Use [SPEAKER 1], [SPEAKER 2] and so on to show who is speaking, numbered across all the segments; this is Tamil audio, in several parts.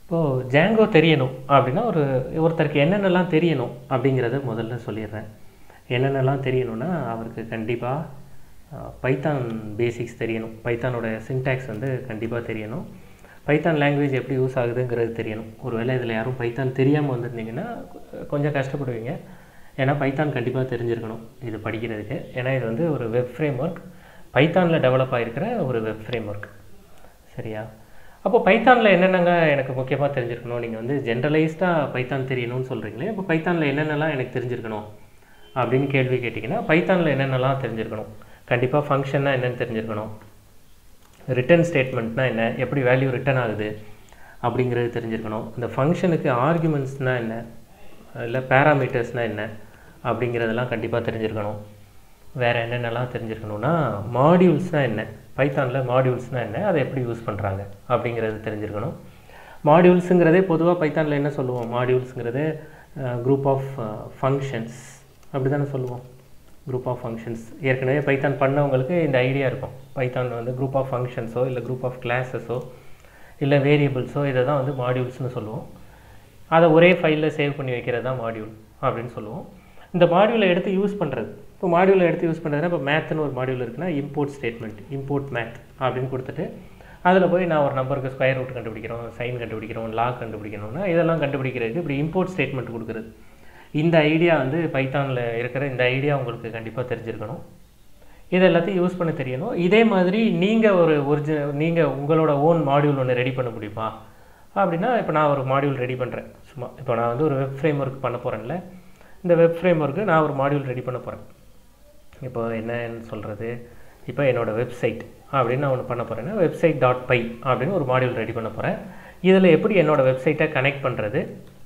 [SPEAKER 1] இப்போது ஜாங்கோ தெரியணும் அப்படின்னா ஒரு ஒருத்தருக்கு என்னென்னலாம் தெரியணும் அப்படிங்கிறத முதல்ல சொல்லிடுறேன் என்னென்னலாம் தெரியணும்னா அவருக்கு கண்டிப்பாக பைத்தான் பேசிக்ஸ் தெரியணும் பைத்தானோட சின்டாக்ஸ் வந்து கண்டிப்பாக தெரியணும் பைத்தான் லாங்குவேஜ் எப்படி யூஸ் ஆகுதுங்கிறது தெரியணும் ஒருவேளை இதில் யாரும் பைத்தான் தெரியாமல் வந்திருந்தீங்கன்னா கொஞ்சம் கஷ்டப்படுவீங்க ஏன்னா பைத்தான் கண்டிப்பாக தெரிஞ்சிருக்கணும் இது படிக்கிறதுக்கு ஏன்னா இது வந்து ஒரு வெப் ஃப்ரேம் ஒர்க் பைத்தானில் டெவலப் ஆகிருக்கிற ஒரு வெப் ஃப்ரேம் ஒர்க் சரியா அப்போ பைத்தானில் என்னென்னங்க எனக்கு முக்கியமாக தெரிஞ்சிருக்கணும் நீங்கள் வந்து ஜென்ரலைஸ்டாக பைத்தான் தெரியணும்னு சொல்கிறீங்களே இப்போ பைத்தானில் என்னென்னலாம் எனக்கு தெரிஞ்சிருக்கணும் அப்படின்னு கேள்வி கேட்டிங்கன்னா பைத்தானில் என்னென்னலாம் தெரிஞ்சிருக்கணும் கண்டிப்பாக ஃபங்க்ஷன்னா என்னென்னு தெரிஞ்சிருக்கணும் ரிட்டர்ன் ஸ்டேட்மெண்ட்னா என்ன எப்படி வேல்யூ ரிட்டர்ன் ஆகுது அப்படிங்கிறது தெரிஞ்சிருக்கணும் இந்த ஃபங்க்ஷனுக்கு ஆர்குமெண்ட்ஸ்னால் என்ன இல்லை பேராமீட்டர்ஸ்னால் என்ன அப்படிங்கிறதெல்லாம் கண்டிப்பாக தெரிஞ்சிருக்கணும் வேறு என்னென்னலாம் தெரிஞ்சிருக்கணும்னா மாடியூல்ஸ்னால் என்ன பைத்தானில் மாடியூல்ஸ்னால் என்ன அதை எப்படி யூஸ் பண்ணுறாங்க அப்படிங்கிறது தெரிஞ்சிருக்கணும் மாடியூல்ஸுங்கிறதே பொதுவாக பைத்தானில் என்ன சொல்லுவோம் மாடியூல்ஸுங்கிறது குரூப் ஆஃப் ஃபங்க்ஷன்ஸ் அப்படி தானே சொல்லுவோம் குரூப் ஆஃப் ஃபங்க்ஷன்ஸ் ஏற்கனவே பைத்தான் பண்ணவங்களுக்கு இந்த ஐடியா இருக்கும் பைத்தான் வந்து குரூப் ஆஃப் ஃபங்க்ஷன்ஸோ இல்லை குரூப் ஆஃப் கிளாஸஸோ இல்லை வேரியபிள்ஸோ இதை தான் வந்து மாடியூல்ஸ்னு சொல்லுவோம் அதை ஒரே ஃபைலில் சேவ் பண்ணி வைக்கிறது தான் மாடியூல் அப்படின்னு சொல்லுவோம் இந்த மாடியூலை எடுத்து யூஸ் பண்ணுறது இப்போ மாடியூலை எடுத்து யூஸ் பண்ணுறதுனா இப்போ மேத்னு ஒரு மாடியூல் இருக்குன்னா இம்போர்ட் ஸ்டேட்மெண்ட் இம்போர்ட் மேத் அப்படின்னு கொடுத்துட்டு அதில் போய் நான் ஒரு நம்பருக்கு ஸ்கொயர் ரூட் கண்டுபிடிக்கிறோம் சைன் கண்டுபிடிக்கிறோம் லாக் கண்டுபிடிக்கணும்னா இதெல்லாம் கண்டுபிடிக்கிறதுக்கு இப்படி இம்போர்ட் ஸ்டேட்மெண்ட் கொடுக்குறது இந்த ஐடியா வந்து பைத்தானில் இருக்கிற இந்த ஐடியா உங்களுக்கு கண்டிப்பாக தெரிஞ்சிருக்கணும் இது எல்லாத்தையும் யூஸ் பண்ண தெரியணும் இதே மாதிரி நீங்கள் ஒரு ஒரிஜி நீங்கள் உங்களோட ஓன் மாடியூல் ஒன்று ரெடி பண்ண முடியுமா அப்படின்னா இப்போ நான் ஒரு மாடியூல் ரெடி பண்ணுறேன் சும்மா இப்போ நான் வந்து ஒரு வெப் ஃப்ரேம் ஒர்க் பண்ண போகிறேன்ல இந்த வெப் ஃப்ரேம் ஒர்க்கு நான் ஒரு மாடியூல் ரெடி பண்ண போகிறேன் இப்போ என்னன்னு சொல்கிறது இப்போ என்னோடய வெப்சைட் அப்படின்னு நான் ஒன்று பண்ண போகிறேன்னா வெப்சைட் டாட் பை அப்படின்னு ஒரு மாடியூல் ரெடி பண்ண போகிறேன் இதில் எப்படி என்னோடய வெப்சைட்டை கனெக்ட் பண்ணுறது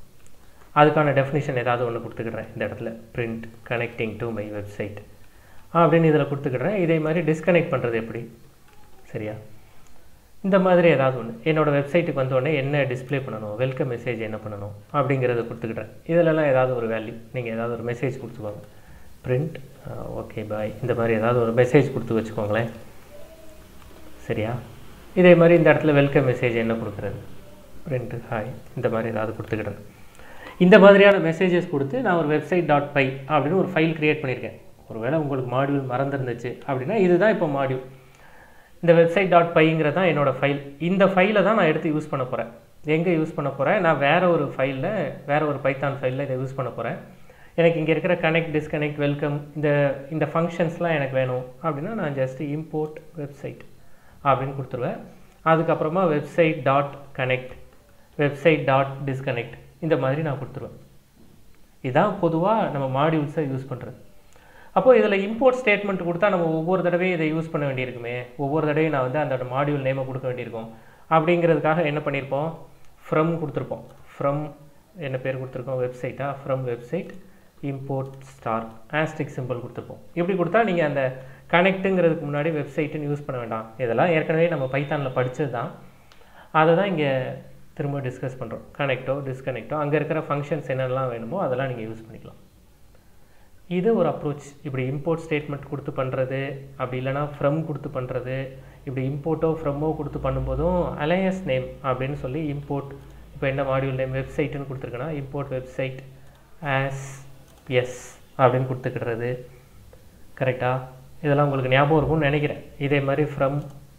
[SPEAKER 1] அதுக்கான டெஃபினிஷன் ஏதாவது ஒன்று கொடுத்துக்கிடுறேன் இந்த இடத்துல print connecting to my website அப்படின்னு இதில் கொடுத்துக்கிடுறேன் இதே மாதிரி டிஸ்கனெக்ட் பண்ணுறது எப்படி சரியா இந்த மாதிரி ஏதாவது ஒன்று என்னோடய வெப்சைட்டுக்கு வந்தோடனே என்ன டிஸ்பிளே பண்ணணும் வெல்கம் மெசேஜ் என்ன பண்ணணும் அப்படிங்கிறத கொடுத்துக்கிட்டேன் இதிலலாம் ஏதாவது ஒரு வேல்யூ நீங்கள் ஏதாவது ஒரு மெசேஜ் கொடுத்துக்கோங்க பிரிண்ட் ஓகே பாய் இந்த மாதிரி ஏதாவது ஒரு மெசேஜ் கொடுத்து வச்சுக்கோங்களேன் சரியா இதே மாதிரி இந்த இடத்துல வெல்கம் மெசேஜ் என்ன கொடுக்குறது பிரிண்ட் ஹாய் இந்த மாதிரி ஏதாவது கொடுத்துக்கிட்டேன் இந்த மாதிரியான மெசேஜஸ் கொடுத்து நான் ஒரு வெப்சைட் டாட் பை அப்படின்னு ஒரு ஃபைல் க்ரியேட் பண்ணியிருக்கேன் ஒருவேளை உங்களுக்கு மாடியூல் மறந்துருந்துச்சு அப்படின்னா இதுதான் இப்போ மாடியூல் இந்த வெப்சைட் டாட் பைங்கிறது தான் என்னோடய ஃபைல் இந்த ஃபைலை தான் நான் எடுத்து யூஸ் பண்ண போகிறேன் எங்கே யூஸ் பண்ண போகிறேன் நான் வேறு ஒரு ஃபைலில் வேறு ஒரு பைத்தான் ஃபைலில் இதை யூஸ் பண்ண போகிறேன் எனக்கு இங்கே இருக்கிற கனெக்ட் டிஸ்கனெக்ட் வெல்கம் இந்த இந்த ஃபங்க்ஷன்ஸ்லாம் எனக்கு வேணும் அப்படின்னா நான் ஜஸ்ட்டு இம்போர்ட் வெப்சைட் அப்படின்னு கொடுத்துருவேன் அதுக்கப்புறமா website dot connect website dot disconnect இந்த மாதிரி நான் கொடுத்துருவேன் இதுதான் பொதுவாக நம்ம மாடியூல்ஸை யூஸ் பண்ணுறது அப்போது இதில் இம்போர்ட் ஸ்டேட்மெண்ட் கொடுத்தா நம்ம ஒவ்வொரு தடவையும் இதை யூஸ் பண்ண வேண்டியிருக்குமே ஒவ்வொரு தடவையும் நான் வந்து அந்த மாடியூல் நேமை கொடுக்க வேண்டியிருக்கும் அப்படிங்கிறதுக்காக என்ன பண்ணியிருப்போம் ஃப்ரம் கொடுத்துருப்போம் ஃப்ரம் என்ன பேர் கொடுத்துருக்கோம் வெப்சைட்டா ஃப்ரம் வெப்சைட் இம்போர்ட் ஸ்டார் ஆஸ்டிக் சிம்பிள் கொடுத்துருப்போம் இப்படி கொடுத்தா நீங்கள் அந்த கனெக்ட்டுங்கிறதுக்கு முன்னாடி வெப்சைட்டுன்னு யூஸ் பண்ண வேண்டாம் இதெல்லாம் ஏற்கனவே நம்ம பைத்தானில் படித்தது தான் அதை தான் இங்கே திரும்ப டிஸ்கஸ் பண்ணுறோம் கனெக்டோ டிஸ்கனெக்டோ அங்கே இருக்கிற ஃபங்க்ஷன்ஸ் என்னெல்லாம் வேணுமோ அதெல்லாம் நீங்கள் யூஸ் பண்ணிக்கலாம் இது ஒரு அப்ரோச் இப்படி இம்போர்ட் ஸ்டேட்மெண்ட் கொடுத்து பண்ணுறது அப்படி இல்லைனா ஃப்ரம் கொடுத்து பண்ணுறது இப்படி இம்போர்ட்டோ ஃப்ரம்மோ கொடுத்து பண்ணும்போதும் அலையஸ் நேம் அப்படின்னு சொல்லி இம்போர்ட் இப்போ என்ன மாடியூல் நேம் வெப்சைட்டுன்னு கொடுத்துருக்கேன்னா இம்போர்ட் வெப்சைட் ஆஸ் எஸ் அப்படின்னு கொடுத்துக்கிடுறது கரெக்டாக இதெல்லாம் உங்களுக்கு ஞாபகம் இருக்கும்னு நினைக்கிறேன் இதே மாதிரி ஃப்ரம்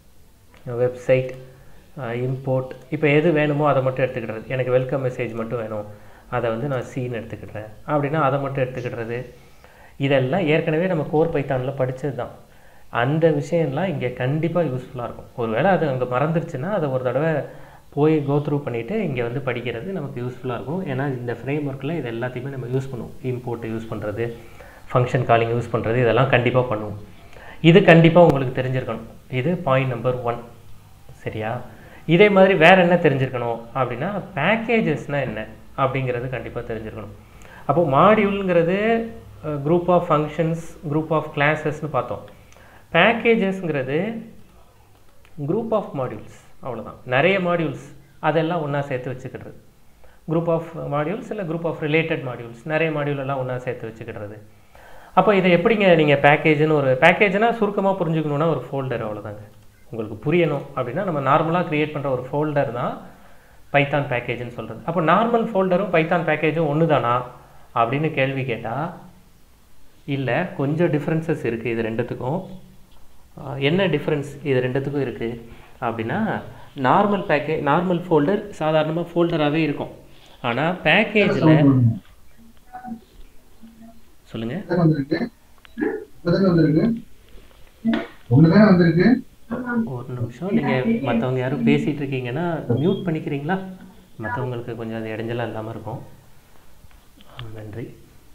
[SPEAKER 1] வெப்சைட் இம்போர்ட் இப்போ எது வேணுமோ அதை மட்டும் எடுத்துக்கிடுறது எனக்கு வெல்கம் மெசேஜ் மட்டும் வேணும் அதை வந்து நான் சீன் எடுத்துக்கிடுறேன் அப்படின்னா அதை மட்டும் எடுத்துக்கிடுறது இதெல்லாம் ஏற்கனவே நம்ம கோர் பைத்தானில் படித்தது தான் அந்த விஷயம்லாம் இங்கே கண்டிப்பாக யூஸ்ஃபுல்லாக இருக்கும் ஒருவேளை அது அங்கே மறந்துருச்சுன்னா அதை ஒரு தடவை போய் கோ த்ரூ பண்ணிவிட்டு இங்கே வந்து படிக்கிறது நமக்கு யூஸ்ஃபுல்லாக இருக்கும் ஏன்னா இந்த ஃப்ரேம் ஒர்க்கில் இது எல்லாத்தையுமே நம்ம யூஸ் பண்ணுவோம் இம்போர்ட் யூஸ் பண்ணுறது ஃபங்க்ஷன் காலிங் யூஸ் பண்ணுறது இதெல்லாம் கண்டிப்பாக பண்ணுவோம் இது கண்டிப்பாக உங்களுக்கு தெரிஞ்சிருக்கணும் இது பாயிண்ட் நம்பர் ஒன் சரியா இதே மாதிரி வேறு என்ன தெரிஞ்சிருக்கணும் அப்படின்னா பேக்கேஜஸ்னால் என்ன அப்படிங்கிறது கண்டிப்பாக தெரிஞ்சிருக்கணும் அப்போது மாடியூலுங்கிறது group of functions group of கிளாஸஸ்னு பார்த்தோம் பேக்கேஜஸ்ங்கிறது குரூப் ஆஃப் மாடியூல்ஸ் அவ்வளோதான் நிறைய மாடியூல்ஸ் அதெல்லாம் ஒன்றா சேர்த்து வச்சுக்கிடுறது குரூப் ஆஃப் மாடியூல்ஸ் இல்லை குரூப் ஆஃப் ரிலேட்டட் மாடியூல்ஸ் நிறைய மாடியூல் எல்லாம் ஒன்றா சேர்த்து வச்சுக்கிடுறது அப்போ இதை எப்படிங்க நீங்கள் பேக்கேஜ்னு ஒரு பேக்கேஜ்னால் சுருக்கமாக புரிஞ்சுக்கணுன்னா ஒரு ஃபோல்டர் அவ்வளோதாங்க உங்களுக்கு புரியணும் அப்படின்னா நம்ம நார்மலாக க்ரியேட் பண்ணுற ஒரு ஃபோல்டர் தான் பைத்தான் பேக்கேஜ்னு சொல்கிறது அப்போ நார்மல் ஃபோல்டரும் பைத்தான் பேக்கேஜும் ஒன்று தானா அப்படின்னு கேள்வி கேட்டால் இல்லை கொஞ்சம் டிஃப்ரென்சஸ் இருக்குது இது ரெண்டுத்துக்கும் ஆஹ் என்ன டிஃப்ரென்ஸ் இது ரெண்டுத்துக்கும் இருக்குது அப்படின்னா நார்மல் பேக்கே நார்மல் ஃபோல்டர் சாதாரணமாக ஃபோல்டராகவே இருக்கும் ஆனால் பேக்கேஜில் சொல்லுங்கள்
[SPEAKER 2] இப்பதான் வந்திருக்கு இப்பதானே வந்திருக்கு ஒண்ணுதானே வந்திருக்கு
[SPEAKER 1] ஒரு நிமிஷம் நீங்கள் மற்றவங்க யாரும் பேசிகிட்டு இருக்கீங்கன்னா மியூட் பண்ணிக்கிறீங்களா மற்றவங்களுக்கு கொஞ்சம் அது இடைஞ்சலாக இல்லாமல் இருக்கும் ஆ, நன்றி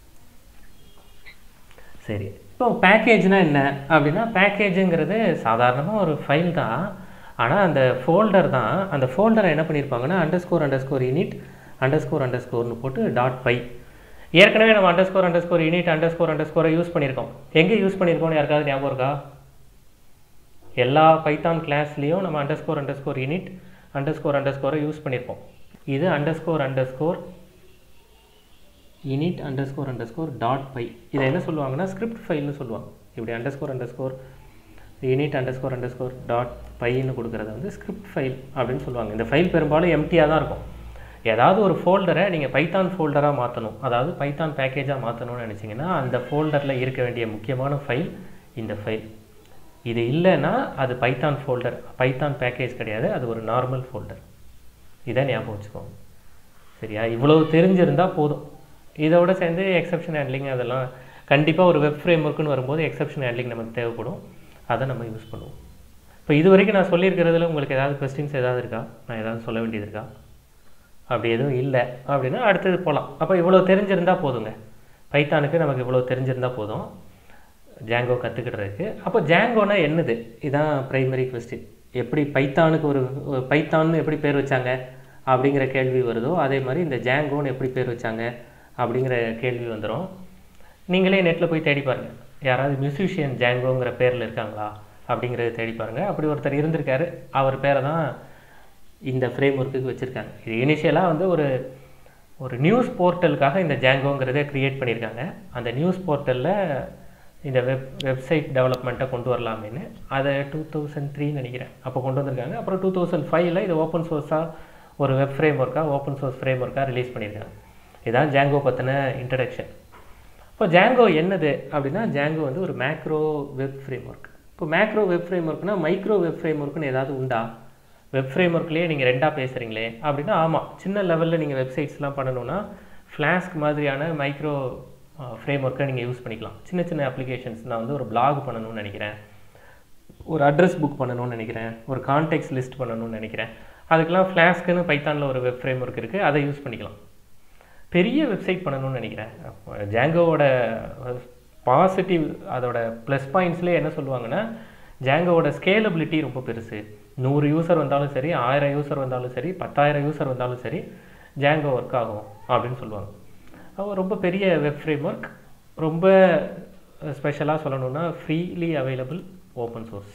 [SPEAKER 1] சரி இப்போ பேக்கேஜ்னா என்ன அப்படின்னா பேக்கேஜுங்கிறது சாதாரணமாக ஒரு ஃபைல் தான் ஆனால் அந்த ஃபோல்டர் தான் அந்த ஃபோல்டரை என்ன பண்ணியிருப்பாங்கன்னா underscore underscore unit underscore அண்டர் ஸ்கோர்னு போட்டு டாட் பை ஏற்கனவே நம்ம underscore underscore unit underscore அண்டர் ஸ்கோரை யூஸ் பண்ணியிருக்கோம் எங்கே யூஸ் பண்ணியிருக்கோம்னு யாருக்காவது ஞாபகம் இருக்கா எல்லா பைத்தான் கிளாஸ்லேயும் நம்ம underscore underscore unit underscore அண்டர் ஸ்கோரை யூஸ் பண்ணியிருப்போம் இது underscore underscore init underscore underscore dot py இதை என்ன சொல்லுவாங்கன்னா ஸ்கிரிப்ட் ஃபைல்னு சொல்லுவாங்க இப்படி underscore underscore init underscore underscore dot பைன்னு கொடுக்குறது வந்து ஸ்கிரிப்ட் ஃபைல் அப்படின்னு சொல்லுவாங்க இந்த ஃபைல் பெரும்பாலும் எம்டியாக தான் இருக்கும் ஏதாவது ஒரு ஃபோல்டரை நீங்கள் பைத்தான் ஃபோல்டராக மாற்றணும் அதாவது பைத்தான் பேக்கேஜாக மாற்றணும்னு நினச்சிங்கன்னா அந்த ஃபோல்டரில் இருக்க வேண்டிய முக்கியமான ஃபைல் இந்த ஃபைல் இது இல்லைன்னா அது பைத்தான் ஃபோல்டர் பைத்தான் பேக்கேஜ் கிடையாது அது ஒரு நார்மல் ஃபோல்டர் இதை ஞாபகம் வச்சுக்கோங்க சரியா இவ்வளவு தெரிஞ்சிருந்தால் போதும் இதோட சேர்ந்து எக்ஸப்ஷன் ஹேண்ட்லிங் அதெல்லாம் கண்டிப்பாக ஒரு வெப் ஃப்ரேம் ஒர்க்குன்னு வரும்போது எக்ஸப்ஷன் ஹேண்ட்லிங் நமக்கு தேவைப்படும் அதை நம்ம யூஸ் பண்ணுவோம் இப்போ இது வரைக்கும் நான் சொல்லியிருக்கிறதுல உங்களுக்கு ஏதாவது கொஸ்டின்ஸ் ஏதாவது இருக்கா நான் ஏதாவது சொல்ல வேண்டியது இருக்கா அப்படி எதுவும் இல்லை அப்படின்னா அடுத்தது போகலாம் அப்போ இவ்வளோ தெரிஞ்சிருந்தா போதுங்க பைத்தானுக்கு நமக்கு இவ்வளோ தெரிஞ்சிருந்தா போதும் ஜாங்கோ கற்றுக்கிடுறதுக்கு அப்போ ஜாங்கோனா என்னது இதான் பிரைமரி கொஸ்டின் எப்படி பைத்தானுக்கு ஒரு ஒரு பைத்தான்னு எப்படி பேர் வச்சாங்க அப்படிங்கிற கேள்வி வருதோ அதே மாதிரி இந்த ஜாங்கோன்னு எப்படி பேர் வச்சாங்க அப்படிங்கிற கேள்வி வந்துடும் நீங்களே நெட்டில் போய் தேடி பாருங்க யாராவது மியூசிஷியன் ஜாங்கோங்கிற பேரில் இருக்காங்களா அப்படிங்கிறத தேடி பாருங்க அப்படி ஒருத்தர் இருந்திருக்காரு அவர் பேரை தான் இந்த ஃப்ரேம் ஒர்க்குக்கு வச்சுருக்காங்க இது இனிஷியலாக வந்து ஒரு ஒரு நியூஸ் போர்ட்டலுக்காக இந்த ஜாங்கோங்கிறத க்ரியேட் பண்ணியிருக்காங்க அந்த நியூஸ் போர்ட்டலில் இந்த வெப் வெப்சைட் டெவலப்மெண்ட்டை கொண்டு வரலாமேன்னு அதை டூ தௌசண்ட் த்ரீ நினைக்கிறேன் அப்போ கொண்டு வந்திருக்காங்க அப்புறம் டூ தௌசண்ட் ஃபைவ்ல இது ஓப்பன் சோர்ஸாக ஒரு வெப் ஃப்ரேம் ஒர்க்காக ஓப்பன் சோர்ஸ் ஃப்ரேம் ஒர்க்காக ரிலீஸ் பண்ணியிருக்காங்க இதான் ஜாங்கோ பற்றின இன்ட்ரடக்ஷன் இப்போ ஜாங்கோ என்னது அப்படின்னா ஜாங்கோ வந்து ஒரு மேக்ரோ வெப் ஃப்ரேம் ஒர்க் இப்போ மேக்ரோ வெப் ஃப்ரேம் ஒர்க்னா மைக்ரோ வெப் ஃப்ரேம் ஒர்க்னு ஏதாவது உண்டா வெப் ஃப்ரேம் ஒர்க்லேயே நீங்கள் ரெண்டாக பேசுகிறீங்களே அப்படின்னா ஆமாம் சின்ன லெவலில் நீங்கள் வெப்சைட்ஸ்லாம் பண்ணணும்னா ஃப்ளாஸ்க் மாதிரியான மைக்ரோ ஃப்ரேம் ஒர்க்கை நீங்கள் யூஸ் பண்ணிக்கலாம் சின்ன சின்ன அப்ளிகேஷன்ஸ் நான் வந்து ஒரு பிளாக் பண்ணணும்னு நினைக்கிறேன் ஒரு அட்ரஸ் புக் பண்ணணும்னு நினைக்கிறேன் ஒரு கான்டெக்ட் லிஸ்ட் பண்ணணும்னு நினைக்கிறேன் அதுக்கெல்லாம் ஃப்ளாஸ்க்குன்னு பைத்தானில் ஒரு வெப் ஃப்ரேம் ஒர்க் இருக்குது அதை யூஸ் பண்ணிக்கலாம் பெரிய வெப்சைட் பண்ணணும்னு நினைக்கிறேன் ஜாங்கோவோட பாசிட்டிவ் அதோட ப்ளஸ் பாயிண்ட்ஸ்லேயே என்ன சொல்லுவாங்கன்னா ஜாங்கோவோட ஸ்கேலபிலிட்டி ரொம்ப பெருசு நூறு யூசர் வந்தாலும் சரி ஆயிரம் யூசர் வந்தாலும் சரி பத்தாயிரம் யூசர் வந்தாலும் சரி ஜாங்கோ ஒர்க் ஆகும் அப்படின்னு சொல்லுவாங்க அப்போ ரொம்ப பெரிய வெப் ஃப்ரேம் ஒர்க் ரொம்ப ஸ்பெஷலாக சொல்லணும்னா ஃப்ரீலி அவைலபிள் ஓப்பன் சோர்ஸ்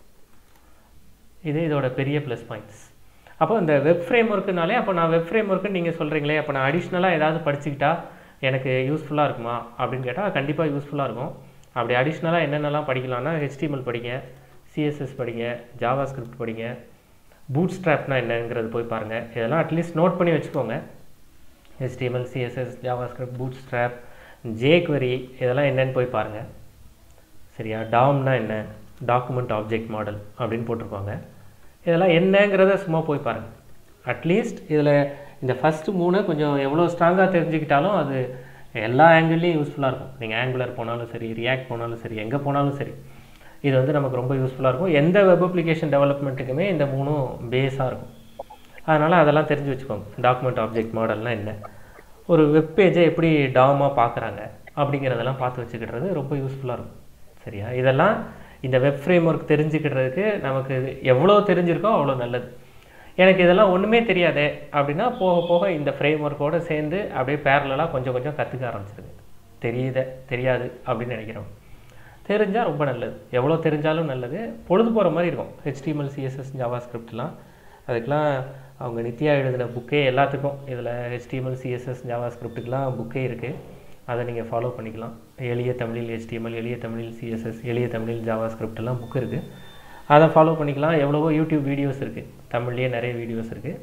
[SPEAKER 1] இது இதோட பெரிய ப்ளஸ் பாயிண்ட்ஸ் அப்போ இந்த வெப் ஃப்ரேம் ஒர்க்குனாலே அப்போ நான் வெப் ஃப்ரேம் ஒர்க்குன்னு நீங்கள் சொல்கிறீங்களே அப்போ நான் அடிஷ்னலாக ஏதாவது படிச்சுக்கிட்டா எனக்கு யூஸ்ஃபுல்லாக இருக்குமா அப்படின்னு கேட்டால் கண்டிப்பாக யூஸ்ஃபுல்லாக இருக்கும் அப்படி அடிஷ்னலாக என்னென்னலாம் படிக்கலாம்னா HTML படிங்க சிஎஸ்எஸ் படிங்க ஜாவா ஸ்கிரிப்ட் படிங்க பூட் ஸ்ட்ராப்னா என்னங்கிறது போய் பாருங்கள் இதெல்லாம் அட்லீஸ்ட் நோட் பண்ணி வச்சுக்கோங்க HTML CSS JavaScript Bootstrap jQuery இதெல்லாம் என்னன்னு போய் பாருங்கள் சரியா டாம்னா என்ன டாக்குமெண்ட் ஆப்ஜெக்ட் மாடல் அப்படின்னு போட்டிருப்பாங்க இதெல்லாம் என்னங்கிறத சும்மா போய் பாருங்கள் அட்லீஸ்ட் இதில் இந்த ஃபஸ்ட்டு மூணு கொஞ்சம் எவ்வளோ ஸ்ட்ராங்காக தெரிஞ்சுக்கிட்டாலும் அது எல்லா ஆங்கிள்லேயும் யூஸ்ஃபுல்லாக இருக்கும் நீங்கள் ஆங்குலர் போனாலும் சரி ரியாக்ட் போனாலும் சரி எங்கே போனாலும் சரி இது வந்து நமக்கு ரொம்ப யூஸ்ஃபுல்லாக இருக்கும் எந்த வெப் அப்ளிகேஷன் டெவலப்மெண்ட்டுக்குமே இந்த மூணும் பேஸாக இருக்கும் அதனால் அதெல்லாம் தெரிஞ்சு வச்சுக்கோங்க டாக்குமெண்ட் ஆப்ஜெக்ட் மாடல்னால் என்ன ஒரு வெப் பேஜை எப்படி டாமாக பார்க்குறாங்க அப்படிங்கிறதெல்லாம் பார்த்து வச்சுக்கிடுறது ரொம்ப யூஸ்ஃபுல்லாக இருக்கும் சரியா இதெல்லாம் இந்த வெப் ஃப்ரேம் ஒர்க் தெரிஞ்சுக்கிடுறதுக்கு நமக்கு எவ்வளோ தெரிஞ்சிருக்கோ அவ்வளோ நல்லது எனக்கு இதெல்லாம் ஒன்றுமே தெரியாதே அப்படின்னா போக போக இந்த ஃப்ரேம் ஒர்க்கோடு சேர்ந்து அப்படியே பேரலாக கொஞ்சம் கொஞ்சம் கற்றுக்க ஆரம்பிச்சிருங்க தெரியுத தெரியாது அப்படின்னு நினைக்கிறோம் தெரிஞ்சால் ரொம்ப நல்லது எவ்வளோ தெரிஞ்சாலும் நல்லது பொழுது போகிற மாதிரி இருக்கும் HTML சிஎஸ்எஸ் ஜாவா ஸ்கிரிப்ட்லாம் அதுக்கெலாம் அவங்க நித்யா எழுதின புக்கே எல்லாத்துக்கும் இதில் HTML சிஎஸ்எஸ் ஜாவா ஸ்கிரிப்ட்டுக்கெலாம் புக்கே இருக்குது அதை நீங்கள் ஃபாலோ பண்ணிக்கலாம் எளிய தமிழில் HTML எளிய தமிழில் சிஎஸ்எஸ் எளிய தமிழில் ஜாவா ஸ்கிரிப்ட் எல்லாம் புக் இருக்குது அதை ஃபாலோ பண்ணிக்கலாம் எவ்வளவோ யூடியூப் வீடியோஸ் இருக்குது தமிழ்லேயே நிறைய வீடியோஸ் இருக்குது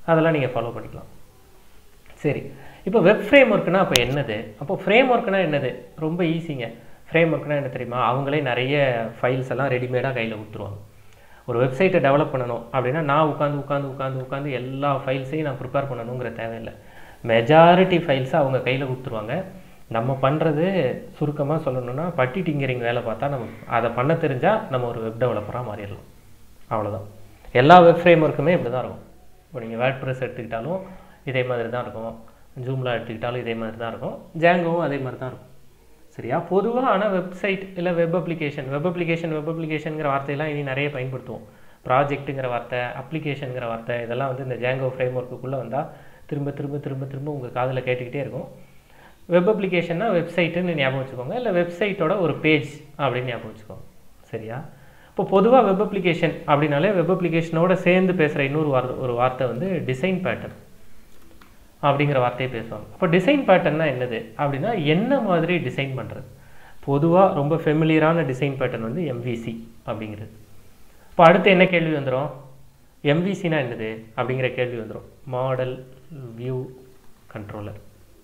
[SPEAKER 1] அதெல்லாம் நீங்கள் ஃபாலோ பண்ணிக்கலாம் சரி இப்போ வெப் ஃப்ரேம் ஒர்க்னா அப்போ என்னது அப்போ ஃப்ரேம் ஒர்க்னா என்னது ரொம்ப ஈஸிங்க ஃப்ரேம் ஒர்க்னா என்ன தெரியுமா அவங்களே நிறைய ஃபைல்ஸ் எல்லாம் ரெடிமேடாக கையில் கொடுத்துருவாங்க ஒரு வெப்சைட்டை டெவலப் பண்ணணும் அப்படின்னா நான் உட்காந்து உட்காந்து உட்காந்து உட்காந்து எல்லா ஃபைல்ஸையும் நான் ப்ரிப்பேர் பண்ணணுங்கிற தேவையில்லை மெஜாரிட்டி ஃபைல்ஸை அவங்க கையில் கொடுத்துருவாங்க நம்ம பண்ணுறது சுருக்கமாக சொல்லணும்னா பட்டி டிங்கரிங் வேலை பார்த்தா நம்ம அதை பண்ண தெரிஞ்சால் நம்ம ஒரு வெப் டெவலப்பராக மாறிடலாம் அவ்வளோதான் எல்லா வெப் ஃப்ரேம் ஒர்க்குமே இப்படி தான் இருக்கும் இப்போ நீங்கள் வேர்ட் ப்ரெஸ் எடுத்துக்கிட்டாலும் இதே மாதிரி தான் இருக்கும் ஜூம்லா எடுத்துக்கிட்டாலும் இதே மாதிரி தான் இருக்கும் ஜாங்கோவும் அதே மாதிரி தான் இருக்கும் சரியா பொதுவாக ஆனால் வெப்சைட் இல்லை web application web application web அப்ளிகேஷனுங்கிற வார்த்தையெல்லாம் இனி நிறைய பயன்படுத்துவோம் ப்ராஜெக்ட்டுங்கிற வார்த்தை அப்ளிகேஷனுங்கிற வார்த்தை இதெல்லாம் வந்து இந்த ஜாங்கோ ஃப்ரேம் ஒர்க்குள்ளே வந்தால் திரும்ப திரும்ப திரும்ப திரும்ப உங்கள் காதில் கேட்டுக்கிட்டே இருக்கும் வெப் அப்ளிகேஷன்னா வெப்சைட்டுன்னு ஞாபகம் வச்சுக்கோங்க இல்லை வெப்சைட்டோட ஒரு பேஜ் அப்படின்னு ஞாபகம் வச்சுக்கோங்க சரியா இப்போ பொதுவாக வெப் அப்ளிகேஷன் அப்படின்னாலே வெப் அப்ளிகேஷனோட சேர்ந்து பேசுகிற இன்னொரு வார்த்தை ஒரு வார்த்தை வந்து டிசைன் பேட்டர்ன் அப்படிங்கிற வார்த்தையை பேசுவாங்க இப்போ டிசைன் பேட்டர்னா என்னது அப்படின்னா என்ன மாதிரி டிசைன் பண்ணுறது பொதுவாக ரொம்ப ஃபெமிலியரான டிசைன் பேட்டர்ன் வந்து எம்விசி அப்படிங்கிறது இப்போ அடுத்து என்ன கேள்வி வந்துடும் எம்விசினா என்னது அப்படிங்கிற கேள்வி வந்துடும் மாடல் வியூ கண்ட்ரோலர்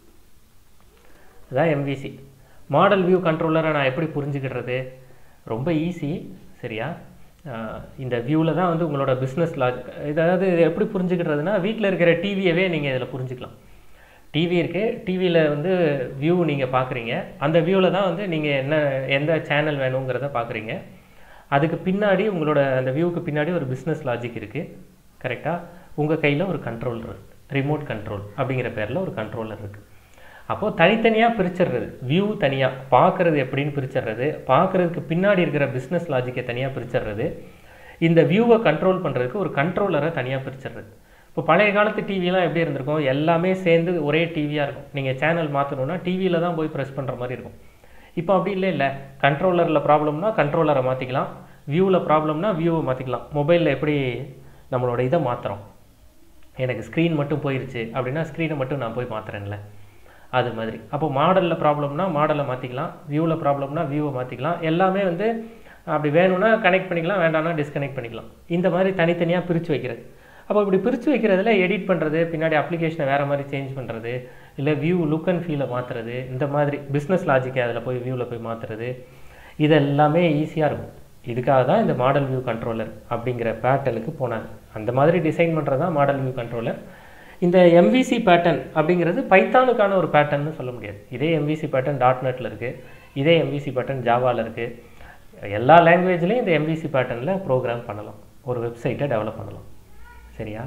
[SPEAKER 1] இதுதான் எம்விசி மாடல் வியூ கண்ட்ரோலரை நான் எப்படி புரிஞ்சுக்கிடுறது ரொம்ப ஈஸி சரியா ஆஹ் இந்த வியூவில் தான் வந்து உங்களோட பிஸ்னஸ் லாஜிக் இதாவது இது எப்படி புரிஞ்சுக்கிடுறதுனா வீட்டில் இருக்கிற டிவியவே நீங்கள் இதில் புரிஞ்சுக்கலாம் டிவி இருக்குது டிவியில் வந்து வியூ நீங்கள் பார்க்குறீங்க அந்த வியூவில் தான் வந்து நீங்கள் என்ன எந்த சேனல் வேணுங்கிறத பார்க்குறீங்க அதுக்கு பின்னாடி உங்களோட அந்த வியூவுக்கு பின்னாடி ஒரு பிஸ்னஸ் லாஜிக் இருக்குது கரெக்டாக உங்கள் கையில் ஒரு கண்ட்ரோலர் இருக்குது ரிமோட் கண்ட்ரோல் அப்படிங்கிற பேரில் ஒரு கண்ட்ரோலர் இருக்குது அப்போது தனித்தனியாக பிரிச்சிடுறது வியூ தனியாக பார்க்குறது எப்படின்னு பிரிச்சிடுறது பார்க்குறதுக்கு பின்னாடி இருக்கிற பிஸ்னஸ் லாஜிக்கை தனியாக பிரிச்சிடுறது இந்த வியூவை கண்ட்ரோல் பண்ணுறதுக்கு ஒரு கண்ட்ரோலரை தனியாக பிரிச்சிடுறது இப்போ பழைய காலத்து டிவிலாம் எப்படி இருந்திருக்கும் எல்லாமே சேர்ந்து ஒரே டிவியாக இருக்கும் நீங்கள் சேனல் மாற்றணுன்னா டிவியில் தான் போய் ப்ரெஸ் பண்ணுற மாதிரி இருக்கும் இப்போ அப்படி இல்லை இல்லை கண்ட்ரோலரில் ப்ராப்ளம்னா கண்ட்ரோலரை மாற்றிக்கலாம் வியூவில் ப்ராப்ளம்னா வியூவை மாற்றிக்கலாம் மொபைலில் எப்படி நம்மளோட இதை மாற்றுறோம் எனக்கு ஸ்க்ரீன் மட்டும் போயிருச்சு அப்படின்னா ஸ்க்ரீனை மட்டும் நான் போய் மாற்றுறேன்ல அது மாதிரி அப்போ மாடலில் ப்ராப்ளம்னா மாடலை மாற்றிக்கலாம் வியூவில் ப்ராப்ளம்னா வியூவை மாற்றிக்கலாம் எல்லாமே வந்து அப்படி வேணும்னா கனெக்ட் பண்ணிக்கலாம் வேண்டாம்னா டிஸ்கனெக்ட் பண்ணிக்கலாம் இந்த மாதிரி தனித்தனியாக பிரித்து வைக்கிறது அப்போ இப்படி பிரித்து வைக்கிறதுல எடிட் பண்ணுறது பின்னாடி அப்ளிகேஷனை வேறு மாதிரி சேஞ்ச் பண்ணுறது இல்லை வியூ லுக் அண்ட் ஃபீலை மாற்றுறது இந்த மாதிரி பிஸ்னஸ் லாஜிக்கை அதில் போய் வியூவில் போய் மாற்றுறது இது எல்லாமே ஈஸியாக இருக்கும் இதுக்காக தான் இந்த மாடல் வியூ கண்ட்ரோலர் அப்படிங்கிற பேட்டர்னுக்கு போனாங்க அந்த மாதிரி டிசைன் பண்ணுறது தான் மாடல் வியூ கண்ட்ரோலர் இந்த எம்விசி பேட்டர்ன் அப்படிங்கிறது பைத்தானுக்கான ஒரு பேட்டர்ன்னு சொல்ல முடியாது இதே எம்விசி பேட்டர்ன் டாட் நெட்டில் இருக்குது இதே எம்விசி பேட்டர்ன் ஜாவாவில் இருக்குது எல்லா லாங்குவேஜ்லேயும் இந்த எம்விசி பேட்டர்னில் ப்ரோக்ராம் பண்ணலாம் ஒரு வெப்சைட்டை டெவலப் பண்ணலாம் சரியா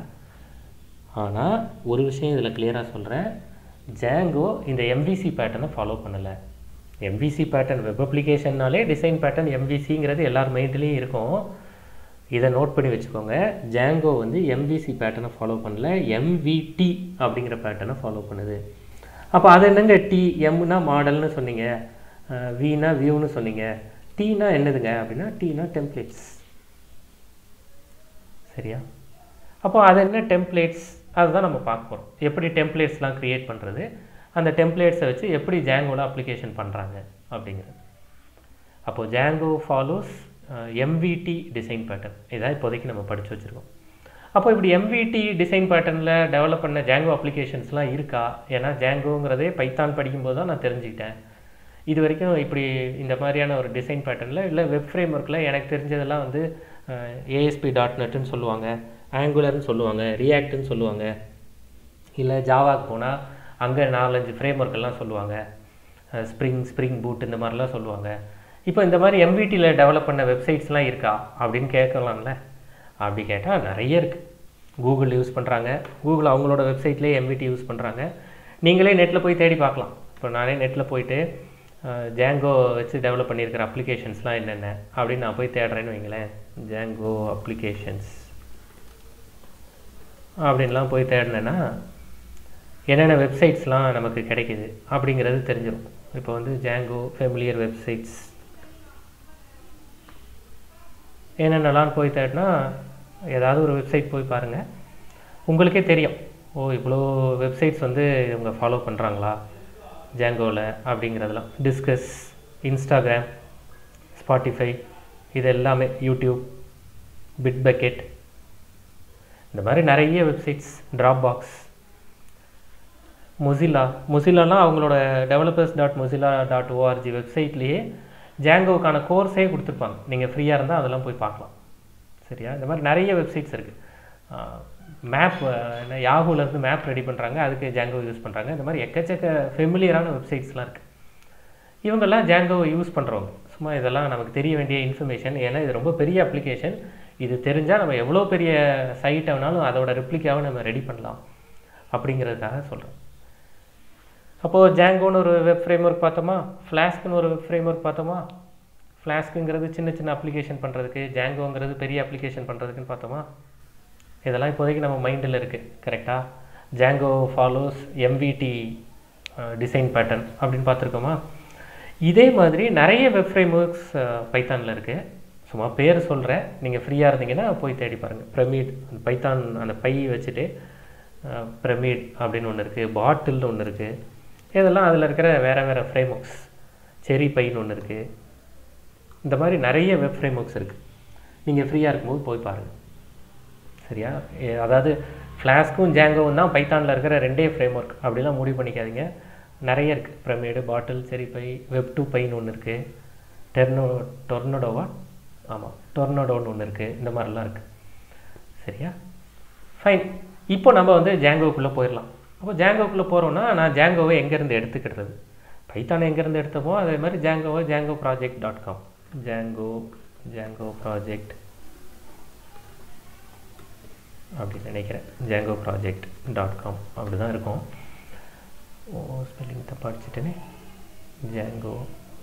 [SPEAKER 1] ஆனால் ஒரு விஷயம் இதில் கிளியராக சொல்கிறேன் ஜாங்கோ இந்த எம்விசி பேட்டர்னை ஃபாலோ பண்ணலை எம்விசி பேட்டர்ன் வெப் அப்ளிகேஷன்னாலே டிசைன் பேட்டர்ன் எம்விசிங்கிறது எல்லார் மைண்ட்லேயும் இருக்கும் இதை நோட் பண்ணி வச்சுக்கோங்க ஜாங்கோ வந்து எம்விசி பேட்டர்னை ஃபாலோ பண்ணல எம்விடி அப்படிங்கிற பேட்டர்னை ஃபாலோ பண்ணுது அப்போ அது என்னங்க டி எம்னா மாடல்னு சொன்னீங்க வினா வியூன்னு சொன்னீங்க டீனா என்னதுங்க அப்படின்னா டீனா டெம்ப்ளேட்ஸ் சரியா அப்போ அது என்ன டெம்ப்ளேட்ஸ் அதுதான் நம்ம பார்க்க போகிறோம் எப்படி டெம்ப்ளேட்ஸ்லாம் க்ரியேட் பண்ணுறது அந்த டெம்ப்ளேட்ஸை வச்சு எப்படி ஜாங்கோவில் அப்ளிகேஷன் பண்ணுறாங்க அப்படிங்கிறது அப்போது Django follows MVT design pattern இதான் இப்போதைக்கு நம்ம படித்து வச்சுருக்கோம் அப்போ இப்படி எம்விடி டிசைன் பேட்டர்னில் டெவலப் பண்ண ஜாங்கோ அப்ளிகேஷன்ஸ்லாம் இருக்கா ஏன்னா ஜாங்கோங்கிறதே பைத்தான் படிக்கும்போது தான் நான் தெரிஞ்சுக்கிட்டேன் இது வரைக்கும் இப்படி இந்த மாதிரியான ஒரு டிசைன் பேட்டர்னில் இல்லை வெப் ஃப்ரேம் ஒர்க்கில் எனக்கு தெரிஞ்சதெல்லாம் வந்து ஏஎஸ்பி டாட் நெட்டுன்னு சொல்லுவாங்க ஆங்குலர்னு சொல்லுவாங்க ரியாக்ட்னு சொல்லுவாங்க இல்லை ஜாவாக்கு போனால் அங்கே நாலஞ்சு ஃப்ரேம் ஒர்க்கெல்லாம் சொல்லுவாங்க ஸ்ப்ரிங் ஸ்ப்ரிங் பூட் இந்த மாதிரிலாம் சொல்லுவாங்க இப்போ இந்த மாதிரி எம்விடியில் டெவலப் பண்ண வெப்சைட்ஸ்லாம் இருக்கா அப்படின்னு கேட்கலாம்ல அப்படி கேட்டால் நிறைய இருக்குது கூகுள் யூஸ் பண்ணுறாங்க கூகுள் அவங்களோட வெப்சைட்லேயே எம்விடி யூஸ் பண்ணுறாங்க நீங்களே நெட்டில் போய் தேடி பார்க்கலாம் இப்போ நானே நெட்டில் போயிட்டு ஜாங்கோ வச்சு டெவலப் பண்ணியிருக்கிற அப்ளிகேஷன்ஸ்லாம் என்னென்ன அப்படின்னு நான் போய் தேடுறேன்னு வைங்களேன் ஜாங்கோ அப்ளிகேஷன்ஸ் அப்படின்லாம் போய் தேடினேன்னா என்னென்ன வெப்சைட்ஸ்லாம் நமக்கு கிடைக்குது அப்படிங்கிறது தெரிஞ்சிடும் இப்போ வந்து ஜாங்கோ ஃபெமிலியர் வெப்சைட்ஸ் என்னென்னலாம் போய் தேடினா ஏதாவது ஒரு வெப்சைட் போய் பாருங்கள் உங்களுக்கே தெரியும் ஓ இவ்வளோ வெப்சைட்ஸ் வந்து இவங்க ஃபாலோ பண்ணுறாங்களா ஜாங்கோவில் அப்படிங்கிறதெல்லாம் டிஸ்கஸ் இன்ஸ்டாகிராம் ஸ்பாட்டிஃபை இது எல்லாமே யூடியூப் பிட் பக்கெட் இந்த மாதிரி நிறைய வெப்சைட்ஸ் ட்ராப் பாக்ஸ் மொசிலா மொசிலாலாம் அவங்களோட developers dot Mozilla dot ORG வெப்சைட்லேயே ஜாங்கோவுக்கான கோர்ஸே கொடுத்துருப்பாங்க நீங்கள் ஃப்ரீயாக இருந்தால் அதெல்லாம் போய் பார்க்கலாம் சரியா இந்த மாதிரி நிறைய வெப்சைட்ஸ் இருக்குது மேப் என்ன யாஹூலேருந்து மேப் ரெடி பண்ணுறாங்க அதுக்கு ஜாங்கோ யூஸ் பண்ணுறாங்க இந்த மாதிரி எக்கச்சக்க ஃபெமிலியரான வெப்சைட்ஸ்லாம் இருக்குது இவங்கெல்லாம் ஜாங்கோவை யூஸ் பண்ணுறவங்க சும்மா இதெல்லாம் நமக்கு தெரிய வேண்டிய இன்ஃபர்மேஷன் ஏன்னா இது ரொம்ப பெரிய அப்ளிகேஷன் இது தெரிஞ்சால் நம்ம எவ்வளோ பெரிய சைட்டை வேணாலும் அதோட ரிப்ளிக்காவை நம்ம ரெடி பண்ணலாம் அப்படிங்கிறதுக்காக சொல்கிறேன் அப்போது ஜாங்கோன்னு ஒரு வெப் ஃப்ரேம் ஒர்க் பார்த்தோமா ஃப்ளாஸ்க்குன்னு ஒரு வெப் ஃப்ரேம் ஒர்க் பார்த்தோமா ஃப்ளாஸ்க்குங்கிறது சின்ன சின்ன அப்ளிகேஷன் பண்ணுறதுக்கு ஜாங்கோங்கிறது பெரிய அப்ளிகேஷன் பண்ணுறதுக்குன்னு பார்த்தோமா இதெல்லாம் இப்போதைக்கு நம்ம மைண்டில் இருக்குது கரெக்டாக Django follows MVT design pattern அப்படின்னு பார்த்துருக்கோமா இதே மாதிரி நிறைய வெப் ஃப்ரேம் ஒர்க்ஸ் பைத்தானில் இருக்குது சும்மா பேர் சொல்கிறேன் நீங்கள் ஃப்ரீயாக இருந்தீங்கன்னா போய் தேடி பாருங்கள் பிரமிட் அந்த பைத்தான் அந்த பை வச்சுட்டு பிரமிட் அப்படின்னு ஒன்று இருக்குது பாட்டில்னு ஒன்று இருக்குது இதெல்லாம் அதில் இருக்கிற வேறு வேறு ஃப்ரேம் ஒர்க்ஸ் செரி பைன்னு ஒன்று இருக்குது இந்த மாதிரி நிறைய வெப் ஃப்ரேம் ஒர்க்ஸ் இருக்குது நீங்கள் ஃப்ரீயாக இருக்கும்போது போய் பாருங்கள் சரியா எ- அதாவது ஃப்ளாஸ்க்கும் ஜாங்கோவும் தான் பைத்தானில் இருக்கிற ரெண்டே ஃப்ரேம் ஒர்க் அப்படிலாம் முடிவு பண்ணிக்காதீங்க நிறைய இருக்குது பிரமிடு பாட்டில் செரி பை வெப் டூ பைன்னு ஒன்று இருக்குது டெர்னோ டொர்னடோவா ஆமாம் டொர்னடோன்னு ஒன்று இருக்குது இந்த மாதிரிலாம் இருக்குது சரியா ஃபைன் இப்போ நம்ம வந்து ஜாங்கோக்குள்ளே போயிடலாம் அப்போ ஜாங்கோக்குள்ளே போகிறோன்னா நான் ஜாங்கோவை எங்கேருந்து எடுத்துக்கிடுறது பைத்தானை எங்கேருந்து எடுத்தமோ அதே மாதிரி ஜாங்கோவை Django project dot com Django Django project அப்படின்னு நினைக்கிறேன் ஜாங்கோ ப்ராஜெக்ட் டாட் காம் அப்படி தான் இருக்கும் ஓ ஸ்பெல்லிங் தப்பாக அடிச்சிட்டேனே Django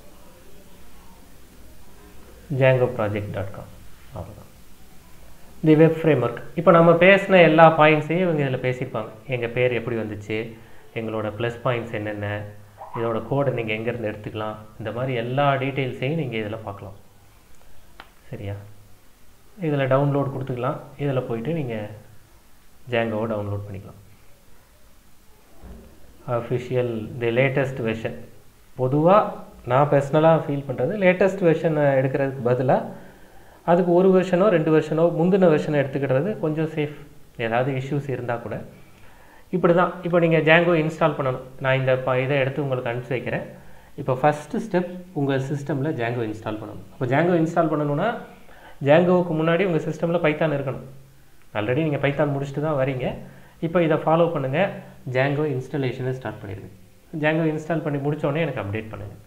[SPEAKER 1] Django project dot com அவ்வளோதான் தி வெப் ஃப்ரேம் ஒர்க் இப்போ நம்ம பேசின எல்லா பாயிண்ட்ஸையும் இவங்க இதில் பேசியிருப்பாங்க எங்கள் பேர் எப்படி வந்துச்சு எங்களோட ப்ளஸ் பாயிண்ட்ஸ் என்னென்ன இதோட கோடை நீங்கள் எங்கேருந்து எடுத்துக்கலாம் இந்த மாதிரி எல்லா டீட்டெயில்ஸையும் நீங்கள் இதில் பார்க்கலாம் சரியா இதில் டவுன்லோட் கொடுத்துக்கலாம் இதில் போயிட்டு நீங்கள் ஜாங்கோவை டவுன்லோட் பண்ணிக்கலாம் அஃபிஷியல் தி லேட்டஸ்ட் வெர்ஷன் பொதுவாக நான் பர்சனலாக ஃபீல் பண்ணுறது லேட்டஸ்ட் வெர்ஷனை எடுக்கிறதுக்கு பதிலாக அதுக்கு ஒரு வெர்ஷனோ ரெண்டு வெர்ஷனோ முந்தின வெர்ஷனை எடுத்துக்கிடுறது கொஞ்சம் சேஃப் ஏதாவது இஷ்யூஸ் இருந்தால் கூட இப்படி தான் இப்போ நீங்கள் ஜாங்கோ இன்ஸ்டால் பண்ணணும் நான் இந்த ப இதை எடுத்து உங்களுக்கு அனுப்பிச்சி வைக்கிறேன் இப்போ ஃபஸ்ட்டு ஸ்டெப் உங்கள் சிஸ்டமில் ஜாங்கோ இன்ஸ்டால் பண்ணணும் இப்போ ஜாங்கோ இன்ஸ்டால் பண்ணணும்னா ஜாங்கோவுக்கு முன்னாடி உங்கள் சிஸ்டமில் பைத்தான் இருக்கணும் ஆல்ரெடி நீங்கள் பைத்தான் முடிச்சுட்டு தான் வரீங்க இப்போ இதை ஃபாலோ பண்ணுங்கள் ஜாங்கோ இன்ஸ்டாலேஷனை ஸ்டார்ட் பண்ணிடுங்க ஜாங்கோ இன்ஸ்டால் பண்ணி முடிச்சோடனே எனக்கு அப்டேட் பண்ணுங்கள்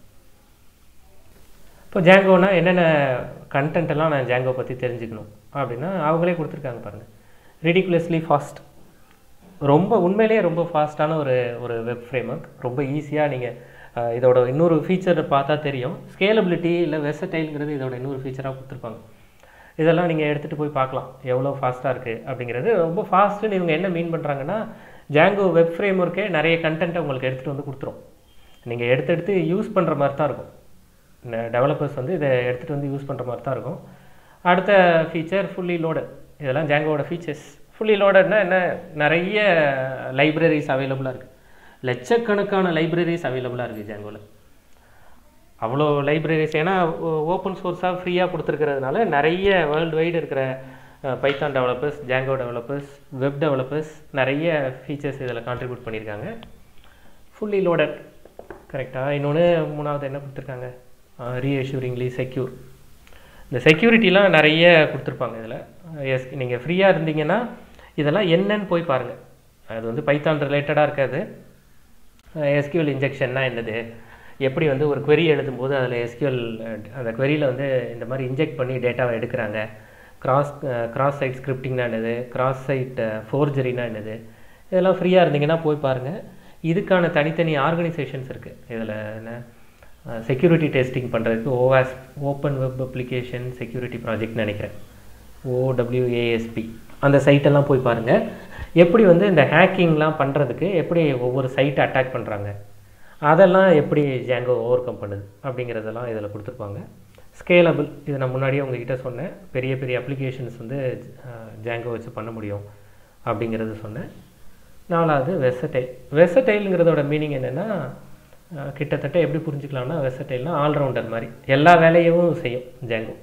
[SPEAKER 1] இப்போ ஜாங்கோனா என்னென்ன content எல்லாம் நான் ஜாங்கோ பற்றி தெரிஞ்சுக்கணும் அப்படின்னா அவங்களே கொடுத்துருக்காங்க பாருங்கள் ridiculously ஃபாஸ்ட் ரொம்ப உண்மையிலேயே ரொம்ப ஃபாஸ்ட்டான ஒரு ஒரு வெப் ஃப்ரேம்ஒர்க் ரொம்ப ஈஸியாக நீங்கள் இதோட இன்னொரு ஃபீச்சர் பார்த்தா தெரியும் ஸ்கேலபிலிட்டி இல்லை வெசடைல்ங்கிறது இதோட இன்னொரு ஃபீச்சராக கொடுத்துருப்பாங்க இதெல்லாம் நீங்கள் எடுத்துகிட்டு போய் பார்க்கலாம் எவ்வளோ ஃபாஸ்ட்டாக இருக்குது அப்படிங்கிறது ரொம்ப ஃபாஸ்ட்டுன்னு இவங்க என்ன மீன் பண்ணுறாங்கன்னா ஜாங்கோ வெப் ஃப்ரேம் ஒர்க்கே நிறைய கண்டென்ட்டை உங்களுக்கு எடுத்துகிட்டு வந்து கொடுத்துரும் நீங்கள் எடுத்து எடுத்து யூஸ் பண்ணுற மாதிரி தான் இருக்கும் டெவலப்பர்ஸ் வந்து இதை எடுத்துகிட்டு வந்து யூஸ் பண்ணுற மாதிரி தான் இருக்கும் அடுத்த ஃபீச்சர் ஃபுல்லி லோடட் இதெல்லாம் ஜாங்கோட ஃபீச்சர்ஸ் ஃபுல்லி லோடட்னா என்ன நிறைய லைப்ரரிஸ் அவைலபிளாக இருக்குது லட்சக்கணக்கான லைப்ரரிஸ் அவைலபிளாக இருக்குது ஜாங்கோவில் அவ்வளோ லைப்ரரிஸ் ஏன்னா ஓப்பன் சோர்ஸாக ஃப்ரீயாக கொடுத்துருக்கிறதுனால நிறைய வேர்ல்டு வைடு இருக்கிற Python developers Django developers web developers நிறைய ஃபீச்சர்ஸ் இதில் கான்ட்ரிபியூட் பண்ணியிருக்காங்க ஃபுல்லி லோடட் கரெக்டாக இன்னொன்று மூணாவது என்ன கொடுத்துருக்காங்க ரீஅஷ்யூரிங்லி செக்யூர் இந்த செக்யூரிட்டிலாம் நிறைய கொடுத்துருப்பாங்க இதில் எஸ் நீங்கள் ஃப்ரீயாக இருந்தீங்கன்னா இதெல்லாம் என்னன்னு போய் பாருங்கள் அது வந்து பைத்தான் ரிலேட்டடாக இருக்காது எஸ்கியூஎல் இன்ஜெக்ஷன்னா என்னது எப்படி வந்து ஒரு query எழுதும்போது அதில் எஸ்கியூஎல் அந்த queryல வந்து இந்த மாதிரி இன்ஜெக்ட் பண்ணி டேட்டாவை எடுக்கிறாங்க கிராஸ் கிராஸ் சைட் ஸ்கிரிப்டிங்னா என்னது கிராஸ் சைட் ஃபோர்ஜரினா என்னது இதெல்லாம் ஃப்ரீயாக இருந்தீங்கன்னா போய் பாருங்கள் இதுக்கான தனித்தனி ஆர்கனைசேஷன்ஸ் இருக்குது இதில் என்ன செக்யூரிட்டி டெஸ்டிங் பண்ணுறதுக்கு ஓவாஸ் ஓப்பன் வெப் அப்ளிகேஷன் செக்யூரிட்டி ப்ராஜெக்ட்னு நினைக்கிறேன் ஓடபிள்யூஏஎஸ்பி அந்த சைட்டெல்லாம் போய் பாருங்கள் எப்படி வந்து இந்த ஹேக்கிங்லாம் பண்ணுறதுக்கு எப்படி ஒவ்வொரு சைட்டை அட்டாக் பண்ணுறாங்க அதெல்லாம் எப்படி ஜாங்கோ ஓவர் கம் பண்ணுது அப்படிங்கிறதெல்லாம் இதில் கொடுத்துருப்பாங்க ஸ்கேலபிள் இது நான் முன்னாடியே உங்ககிட்ட சொன்னேன் பெரிய பெரிய அப்ளிகேஷன்ஸ் வந்து ஜாங்கோ வச்சு பண்ண முடியும் அப்படிங்கிறது சொன்னேன் நாலாவது வெசடைல் வெசடைலுங்கிறதோட மீனிங் என்னென்னா கிட்டத்தட்ட எப்படி புரிஞ்சுக்கலாம்னா வெசடைல்னா ஆல்ரவுண்டர் மாதிரி எல்லா வேலையும் செய்யும் ஜாங்கோ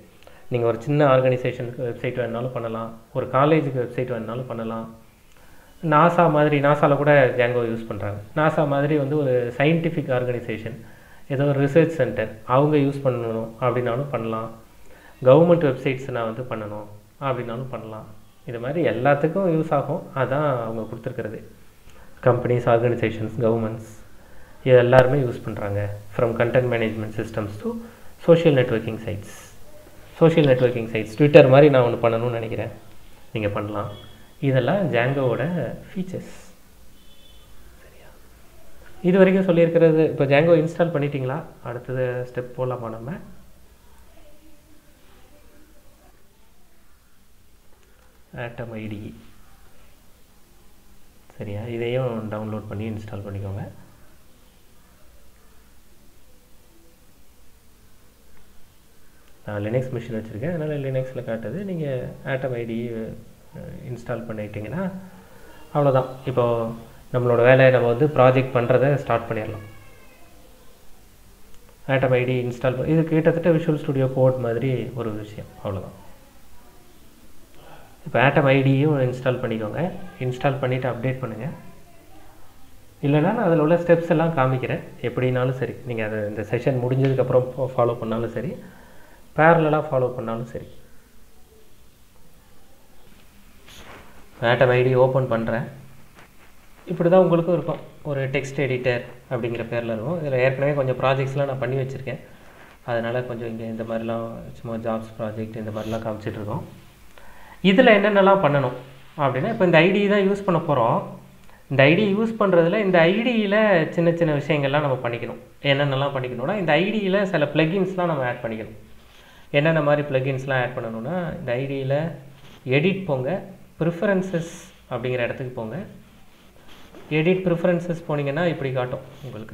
[SPEAKER 1] நீங்கள் ஒரு சின்ன ஆர்கனைசேஷனுக்கு வெப்சைட் வேணுனாலும் பண்ணலாம் ஒரு காலேஜுக்கு வெப்சைட் வேணுனாலும் பண்ணலாம் நாசா மாதிரி நாசாவில் கூட ஜாங்கோ யூஸ் பண்ணுறாங்க நாசா மாதிரி வந்து ஒரு சயின்டிஃபிக் ஆர்கனைசேஷன் ஏதோ ஒரு ரிசர்ச் சென்டர் அவங்க யூஸ் பண்ணணும் அப்படின்னாலும் பண்ணலாம் கவர்மெண்ட் வெப்சைட்ஸ் நான் வந்து பண்ணணும் அப்படின்னாலும் பண்ணலாம் இது மாதிரி எல்லாத்துக்கும் யூஸ் ஆகும் அதான் அவங்க கொடுத்துருக்கிறது கம்பெனிஸ் ஆர்கனைசேஷன்ஸ் கவர்மெண்ட்ஸ் இது எல்லாருமே யூஸ் பண்ணுறாங்க from content management systems to social networking sites social networking sites Twitter மாதிரி நான் ஒன்று பண்ணணும்னு நினைக்கிறேன் நீங்கள் பண்ணலாம் இதெல்லாம் ஜாங்கோவோட ஃபீச்சர்ஸ் சரியா இது வரைக்கும் சொல்லியிருக்கிறது இப்போ ஜாங்கோ இன்ஸ்டால் பண்ணிட்டீங்களா அடுத்தது ஸ்டெப் போகலாமா நம்ம ஆட்டம் ஐடி சரியா இதையும் டவுன்லோட் பண்ணி இன்ஸ்டால் பண்ணிக்கோங்க நான் லினக்ஸ் மிஷின் வச்சுருக்கேன் அதனால் லினக்ஸில் காட்டுது நீங்கள் ஆட்டம் ஐடி இன்ஸ்டால் பண்ணிட்டீங்கன்னா அவ்வளோதான் இப்போது நம்மளோட வேலையை நம்ம வந்து ப்ராஜெக்ட் பண்ணுறத ஸ்டார்ட் பண்ணிடலாம் ஆட்டம் ஐடி இன்ஸ்டால் பண்ணி இது கிட்டத்தட்ட விஷுவல் ஸ்டுடியோ கோட் மாதிரி ஒரு விஷயம் அவ்வளோதான் இப்போ ஆட்டம் ஐடியும் இன்ஸ்டால் பண்ணிக்கோங்க இன்ஸ்டால் பண்ணிவிட்டு அப்டேட் பண்ணுங்கள் இல்லைனா நான் அதில் உள்ள ஸ்டெப்ஸ் எல்லாம் காமிக்கிறேன் எப்படினாலும் சரி நீங்கள் அதை இந்த செஷன் முடிஞ்சதுக்கப்புறம் ஃபாலோ பண்ணாலும் சரி பேரலாக ஃபாலோ பண்ணாலும் சரி ஆட்டம் ஐடி ஓப்பன் பண்ணுறேன் இப்படி தான் உங்களுக்கும் இருக்கும் ஒரு டெக்ஸ்ட் எடிட்டர் அப்படிங்கிற பேரில் இருக்கும் இதில் ஏற்கனவே கொஞ்சம் ப்ராஜெக்ட்ஸ்லாம் நான் பண்ணி வச்சுருக்கேன் அதனால் கொஞ்சம் இங்கே இந்த மாதிரிலாம் சும்மா ஜாப்ஸ் ப்ராஜெக்ட் இந்த மாதிரிலாம் காமிச்சிட்ருக்கோம் இதில் என்னென்னலாம் பண்ணணும் அப்படின்னா இப்போ இந்த ஐடி தான் யூஸ் பண்ண போகிறோம் இந்த ஐடி யூஸ் பண்ணுறதுல இந்த ஐடியில் சின்ன சின்ன விஷயங்கள்லாம் நம்ம பண்ணிக்கணும் என்னென்னலாம் பண்ணிக்கணும்னா இந்த ஐடியில் சில ப்ளகின்ஸ்லாம் நம்ம ஆட் பண்ணிக்கணும் என்னென்ன மாதிரி ப்ளகின்ஸ்லாம் ஆட் பண்ணணும்னா இந்த ஐடியில் எடிட் போங்க ப்ரிஃபரன்சஸ் அப்படிங்கிற இடத்துக்கு போங்க எடிட் ப்ரிஃபரன்சஸ் போனீங்கன்னா இப்படி காட்டும் உங்களுக்கு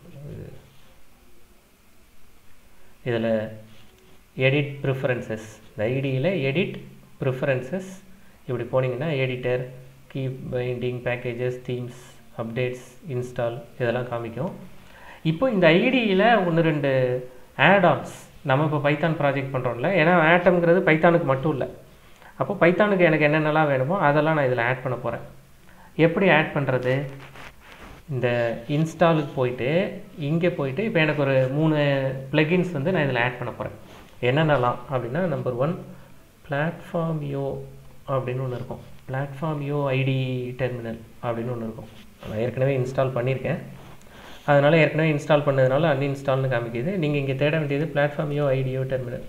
[SPEAKER 1] இதில் எடிட் ப்ரிஃபரன்சஸ் இந்த ஐடியில் எடிட் ப்ரிஃபரன்சஸ் இப்படி போனீங்கன்னா editor key binding packages themes updates install இதெல்லாம் காமிக்கும் இப்போ இந்த ஐடியில் ஒன்று ரெண்டு ஆட்-ஆன்ஸ் நம்ம இப்போ பைத்தான் ப்ராஜெக்ட் பண்ணுறோம்ல ஏன்னா ஆட்டம்ங்கிறது பைத்தானுக்கு மட்டும் இல்லை அப்போ பைத்தானுக்கு எனக்கு என்னென்னலாம் வேணுமோ அதெல்லாம் நான் இதில் ஆட் பண்ண போகிறேன் எப்படி ஆட் பண்ணுறது இந்த இன்ஸ்டாலுக்கு போயிட்டு இங்கே போயிட்டு இப்போ எனக்கு ஒரு மூணு ப்ளகின்ஸ் வந்து நான் இதில் ஆட் பண்ண போகிறேன் என்னென்னலாம் அப்படின்னா நம்பர் ஒன் பிளாட்ஃபார்ம் யோ அப்படின்னு ஒன்று இருக்கும் பிளாட்ஃபார்ம் யோ ஐடி டெர்மினல் அப்படின்னு ஒன்று இருக்கும் நான் ஏற்கனவே இன்ஸ்டால் பண்ணியிருக்கேன் அதனால் ஏற்கனவே இன்ஸ்டால் பண்ணதுனால அன்இன்ஸ்டால்னு காமிக்குது நீங்கள் இங்கே தேட வேண்டியது பிளாட்ஃபார்ம் யோ ஐடியோ டெர்மினல்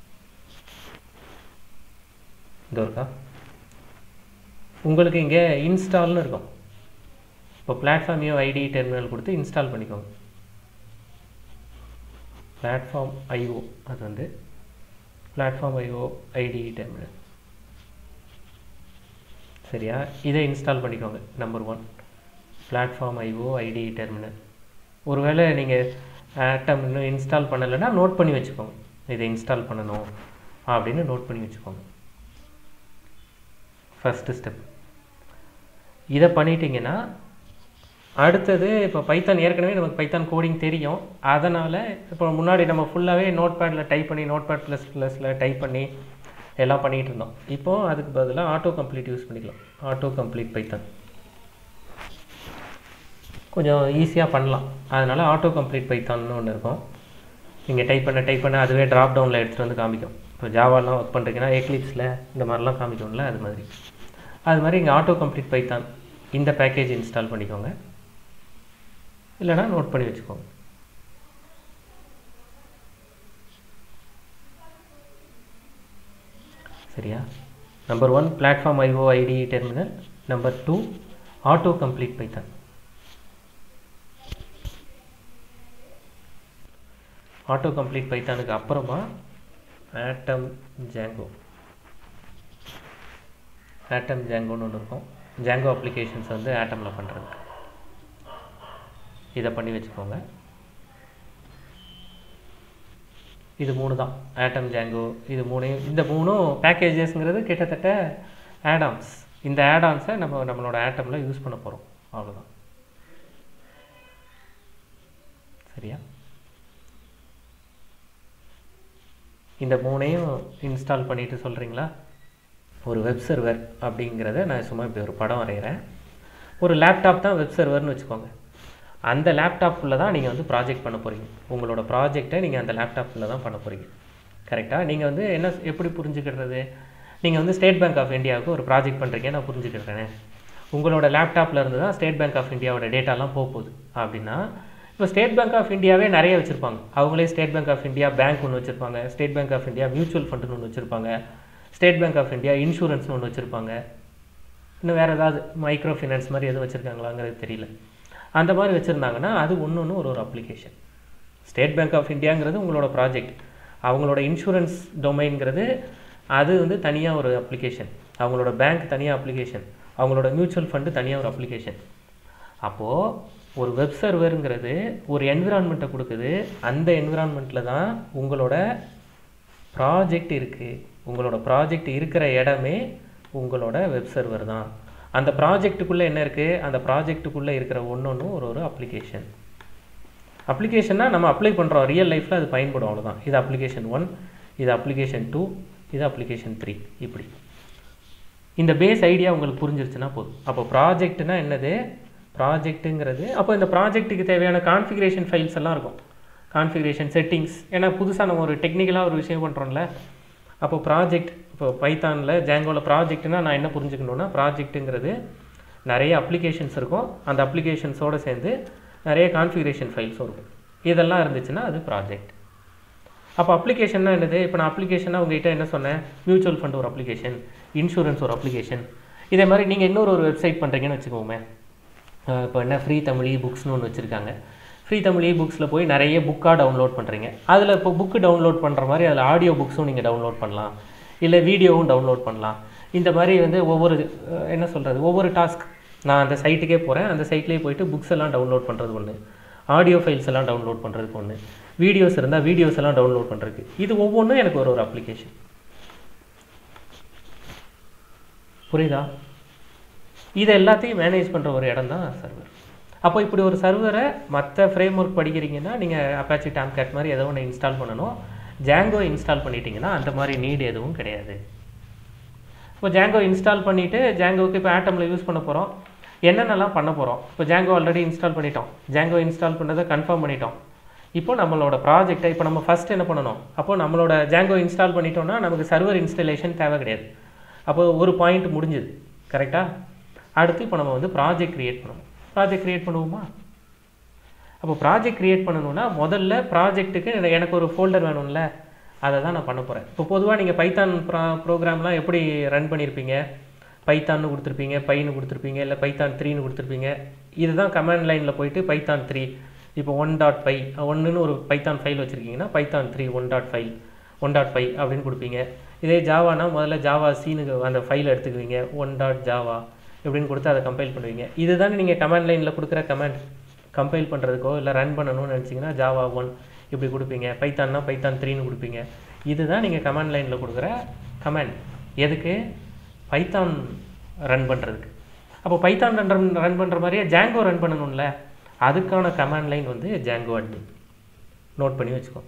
[SPEAKER 1] இது இருக்கா உங்களுக்கு இங்கே இன்ஸ்டால்னு இருக்கும் இப்போ பிளாட்ஃபார்ம் யோ ஐடி டெர்மினல் கொடுத்து இன்ஸ்டால் பண்ணிக்கோங்க பிளாட்ஃபார்ம் ஐஓ அது வந்து பிளாட்ஃபார்ம் ஐஓ ஐடி டெர்மினல் சரியா இதை இன்ஸ்டால் பண்ணிக்கோங்க number one platform IO ID terminal ஒருவேளை நீங்கள் ஆட்டம் இன்னும் இன்ஸ்டால் பண்ணலைன்னா நோட் பண்ணி வச்சுக்கோங்க இதை இன்ஸ்டால் பண்ணணும் அப்படின்னு நோட் பண்ணி வச்சுக்கோங்க ஃபஸ்ட்டு ஸ்டெப் இதை பண்ணிட்டீங்கன்னா அடுத்தது இப்போ பைத்தான் ஏற்கனவே நமக்கு பைத்தான் கோடிங் தெரியும் அதனால் இப்போ முன்னாடி நம்ம ஃபுல்லாகவே நோட் பேடில் டைப் பண்ணி நோட் பேட் ப்ளஸ் ப்ளஸில் டைப் பண்ணி எல்லாம் பண்ணிகிட்டு இருந்தோம் இப்போது அதுக்கு பதிலாக ஆட்டோ கம்ப்ளீட் யூஸ் பண்ணிக்கலாம் ஆட்டோ கம்ப்ளீட் பைத்தான் கொஞ்சம் ஈஸியாக பண்ணலாம் அதனால் ஆட்டோ கம்ப்ளீட் பைத்தான்னு ஒன்று இருக்கும் நீங்கள் டைப் பண்ண டைப் பண்ண அதுவே ட்ராப் டவுனில் எடுத்துகிட்டு வந்து காமிக்கும் இப்போ ஜாவாலாம் ஒர்க் பண்ணுறீங்கன்னா எக்லிப்ஸில் இந்த மாதிரிலாம் காமிக்கும்ல அது மாதிரி அது மாதிரி இங்கே ஆட்டோ கம்ப்ளீட் பைத்தான் இந்த பேக்கேஜ் இன்ஸ்டால் பண்ணிக்கோங்க இல்லைனா நோட் பண்ணி வச்சுக்கோங்க சரியா number one platform IO ID terminal number two autocomplete Python autocomplete பைத்தானுக்கு அப்புறமா ஆட்டம் ஜாங்கோ ஆட்டம் ஜாங்கோன்னு ஒன்று இருக்கும் ஜாங்கோ அப்ளிகேஷன்ஸ் வந்து ஆட்டமில் பண்ணுறது இதை பண்ணி வச்சுக்கோங்க இது மூணு தான் ஆட்டம் ஜாங்கோ இது மூணையும் இந்த மூணும் பேக்கேஜஸ்ங்கிறது கிட்டத்தட்ட ஆடான்ஸ் இந்த ஆடான்ஸை நம்ம நம்மளோட ஆட்டமில் யூஸ் பண்ண போகிறோம் அவ்வளோதான் சரியா இந்த மூணையும் இன்ஸ்டால் பண்ணிட்டு சொல்கிறீங்களா ஒரு வெப் சர்வர் அப்படிங்கிறத நான் சும்மா இப்படி ஒரு படம் வரைகிறேன் ஒரு லேப்டாப் தான் வெப் சர்வர்னு வச்சுக்கோங்க அந்த லேப்டாப்புக்குள்ளே தான் நீங்கள் வந்து ப்ராஜெக்ட் பண்ண போகிறீங்க உங்களோட ப்ராஜெக்டை நீங்கள் அந்த லேப்டாப்புக்குள்ளே தான் பண்ண போகிறீங்க கரெக்டாக நீங்கள் வந்து என்ன எப்படி புரிஞ்சுக்கிறது நீங்கள் வந்து ஸ்டேட் பேங்க் ஆஃப் இந்தியாவுக்கு ஒரு ப்ராஜெக்ட் பண்ணுறீங்க நான் புரிஞ்சுக்கிறேன் உங்களோட லேப்டாப்பில் இருந்து தான் ஸ்டேட் பேங்க் ஆஃப் இந்தியாவோட டேட்டாலாம் போக போகுது அப்படின்னா இப்போ ஸ்டேட் பேங்க் ஆஃப் இந்தியாவே நிறைய வச்சுருப்பாங்க அவங்களே State Bank of India bank ஒன்று வச்சுருப்பாங்க State Bank of India mutual ஃபண்டுன்னு ஒன்று வச்சுருப்பாங்க ஸ்டேட் பேங்க் ஆஃப் இந்தியா இன்சூரன்ஸ்னு ஒன்று வச்சுருப்பாங்க இன்னும் வேறு ஏதாவது மைக்ரோ ஃபினான்ஸ் மாதிரி எதுவும் வச்சுருக்காங்களாங்கிறது தெரியல அந்த மாதிரி வச்சுருந்தாங்கன்னா அது ஒன்று ஒன்று ஒரு ஒரு அப்ளிகேஷன் ஸ்டேட் பேங்க் ஆஃப் இந்தியாங்கிறது உங்களோட ப்ராஜெக்ட் அவங்களோட இன்சூரன்ஸ் டொமைன்ங்கிறது அது வந்து தனியாக ஒரு அப்ளிகேஷன் அவங்களோட பேங்க் தனியாக அப்ளிகேஷன் அவங்களோட மியூச்சுவல் ஃபண்டு தனியாக ஒரு அப்ளிகேஷன் அப்போது ஒரு வெப் சர்வருங்கிறது ஒரு என்விரான்மெண்ட்டை கொடுக்குது அந்த என்விரான்மெண்ட்டில் தான் உங்களோட ப்ராஜெக்ட் இருக்குது உங்களோட ப்ராஜெக்ட் இருக்கிற இடமே உங்களோட வெப் சர்வர் தான் அந்த ப்ராஜெக்ட்டுக்குள்ளே என்ன இருக்குது அந்த ப்ராஜெக்ட்டுக்குள்ளே இருக்கிற ஒன்று ஒன்றும் ஒரு ஒரு அப்ளிகேஷன் அப்ளிகேஷன்னா நம்ம அப்ளை பண்ணுறோம் ரியல் லைஃப்பில் அது பயன்படும் அவ்வளோதான் இது அப்ளிகேஷன் ஒன் இது அப்ளிகேஷன் டூ இது அப்ளிகேஷன் த்ரீ இப்படி இந்த பேஸ் ஐடியா உங்களுக்கு புரிஞ்சிருச்சுன்னா போதும் அப்போ ப்ராஜெக்ட்னா என்னது ப்ராஜெக்ட்டுங்கிறது அப்போ இந்த ப்ராஜெக்ட்டுக்கு தேவையான கான்ஃபிகரேஷன் ஃபைல்ஸ் எல்லாம் இருக்கும் கான்ஃபிகரேஷன் செட்டிங்ஸ் ஏன்னா புதுசாக நம்ம ஒரு டெக்னிக்கலாக ஒரு விஷயம் பண்ணுறோம்ல அப்போ ப்ராஜெக்ட் இப்போ பைத்தானில் ஜாங்கோவில் ப்ராஜெக்ட்னா நான் என்ன புரிஞ்சுக்கணுன்னா ப்ராஜெக்ட்டுங்கிறது நிறைய அப்ளிகேஷன்ஸ் இருக்கும் அந்த அப்ளிகேஷன்ஸோடு சேர்ந்து நிறைய கான்ஃபிகரேஷன் ஃபைல்ஸும் இருக்கும் இதெல்லாம் இருந்துச்சுன்னா அது ப்ராஜெக்ட் அப்போ அப்ளிகேஷன்னா என்னது இப்போ நான் அப்ளிகேஷனாக உங்ககிட்ட என்ன சொன்னேன் மியூச்சுவல் ஃபண்ட் ஒரு அப்ளிகேஷன் இன்சூரன்ஸ் ஒரு அப்ளிகேஷன் இதே மாதிரி நீங்கள் இன்னொரு ஒரு வெப்சைட் பண்ணுறீங்கன்னு வச்சுக்கோமே அஹ் இப்போ என்ன ஃப்ரீ தமிழ் புக்ஸ்னு ஒன்று வச்சுருக்காங்க ஃப்ரீ தமிழ் புக்ஸில் போய் நிறைய புக்காக டவுன்லோட் பண்ணுறீங்க அதில் இப்போ புக்கு டவுன்லோட் பண்ணுற மாதிரி அதில் ஆடியோ புக்ஸும் நீங்கள் டவுன்லோட் பண்ணலாம் இல்லை வீடியோவும் டவுன்லோட் பண்ணலாம் இந்த மாதிரி வந்து ஒவ்வொரு அஹ் என்ன சொல்கிறது ஒவ்வொரு டாஸ்க் நான் அந்த சைட்டுக்கே போகிறேன் அந்த சைட்லேயே போயிட்டு புக்ஸ் எல்லாம் டவுன்லோட் பண்ணுறது ஒன்று ஆடியோ ஃபைல்ஸ் எல்லாம் டவுன்லோட் பண்ணுறதுக்கு ஒன்று வீடியோஸ் இருந்தால் வீடியோஸ் எல்லாம் டவுன்லோட் பண்ணுறதுக்கு இது ஒவ்வொன்றும் எனக்கு ஒரு ஒரு அப்ளிகேஷன் புரியுதா இது எல்லாத்தையும் மேனேஜ் பண்ணுற ஒரு இடம் தான் சர்வர் அப்போ இப்படி ஒரு சர்வரை மற்ற ஃப்ரேம் ஒர்க் படிக்கிறீங்கன்னா நீங்கள் அப்பாச்சி கேட் மாதிரி ஏதோ ஒன்று இன்ஸ்டால் பண்ணணும் ஜாங்கோ இன்ஸ்டால் பண்ணிட்டீங்கன்னா அந்த மாதிரி நீடு எதுவும் கிடையாது இப்போ ஜாங்கோ இன்ஸ்டால் பண்ணிவிட்டு ஜாங்கோவுக்கு இப்போ ஆட்டமில் யூஸ் பண்ண போகிறோம் என்னென்னலாம் பண்ண போகிறோம் இப்போ ஜாங்கோ ஆல்ரெடி இன்ஸ்டால் பண்ணிட்டோம் ஜாங்கோ இன்ஸ்டால் பண்ணதை கன்ஃபார்ம் பண்ணிட்டோம் இப்போ நம்மளோட ப்ராஜெக்டை இப்போ நம்ம ஃபஸ்ட் என்ன பண்ணணும் அப்போ நம்மளோட ஜாங்கோ இன்ஸ்டால் பண்ணிட்டோம்னா நமக்கு சர்வர் இன்ஸ்டலேஷன் தேவை கிடையாது அப்போ ஒரு பாயிண்ட் முடிஞ்சுது கரெக்டாக அடுத்து இப்போ நம்ம வந்து ப்ராஜெக்ட் க்ரியேட் பண்ணணும் ப்ராஜெக்ட் க்ரியேட் பண்ணுவோமா அப்போ ப்ராஜெக்ட் க்ரியேட் பண்ணணும்னா முதல்ல ப்ராஜெக்ட்டுக்கு எனக்கு ஒரு ஃபோல்டர் வேணும்ல அதை தான் நான் பண்ண போகிறேன் இப்போ பொதுவாக நீங்கள் பைத்தான் ப்ரா ப்ரோக்ராம்லாம் எப்படி ரன் பண்ணியிருப்பீங்க பைத்தான்னு கொடுத்துருப்பீங்க பைன்னு கொடுத்துருப்பீங்க இல்லை பைத்தான் த்ரீன்னு கொடுத்துருப்பீங்க இதுதான் கமாண்ட் லைனில் போயிட்டு பைத்தான் த்ரீ இப்போ ஒன் டாட் ஃபைவ் ஒன்றுன்னு ஒரு பைத்தான் ஃபைல் வச்சுருக்கீங்கன்னா Python three one dot five one dot five அப்படின்னு கொடுப்பீங்க இதே ஜாவானா முதல்ல ஜாவா சீனுக்கு அந்த ஃபைல் எடுத்துக்குவீங்க ஒன் டாட் ஜாவா இப்படின்னு கொடுத்து அதை கம்பைல் பண்ணுவீங்க இதுதானே நீங்கள் கமாண்ட் லைனில் கொடுக்குற கமாண்ட் கம்பைல் பண்ணுறதுக்கோ இல்லை ரன் பண்ணணும்னு நினச்சிங்கன்னா ஜாவா ஒன் இப்படி கொடுப்பீங்க பைத்தான்னா பைத்தான் த்ரீன்னு கொடுப்பீங்க இதுதான் நீங்கள் கமாண்ட் லைனில் கொடுக்குற கமாண்ட் எதுக்கு பைத்தான் ரன் பண்ணுறதுக்கு அப்போ பைத்தான் ரன் ரன் பண்ணுற மாதிரியே ஜாங்கோ ரன் பண்ணணும்ல அதுக்கான கமாண்ட் லைன் வந்து ஜாங்கோ அட்மின் நோட் பண்ணி வச்சுக்கோ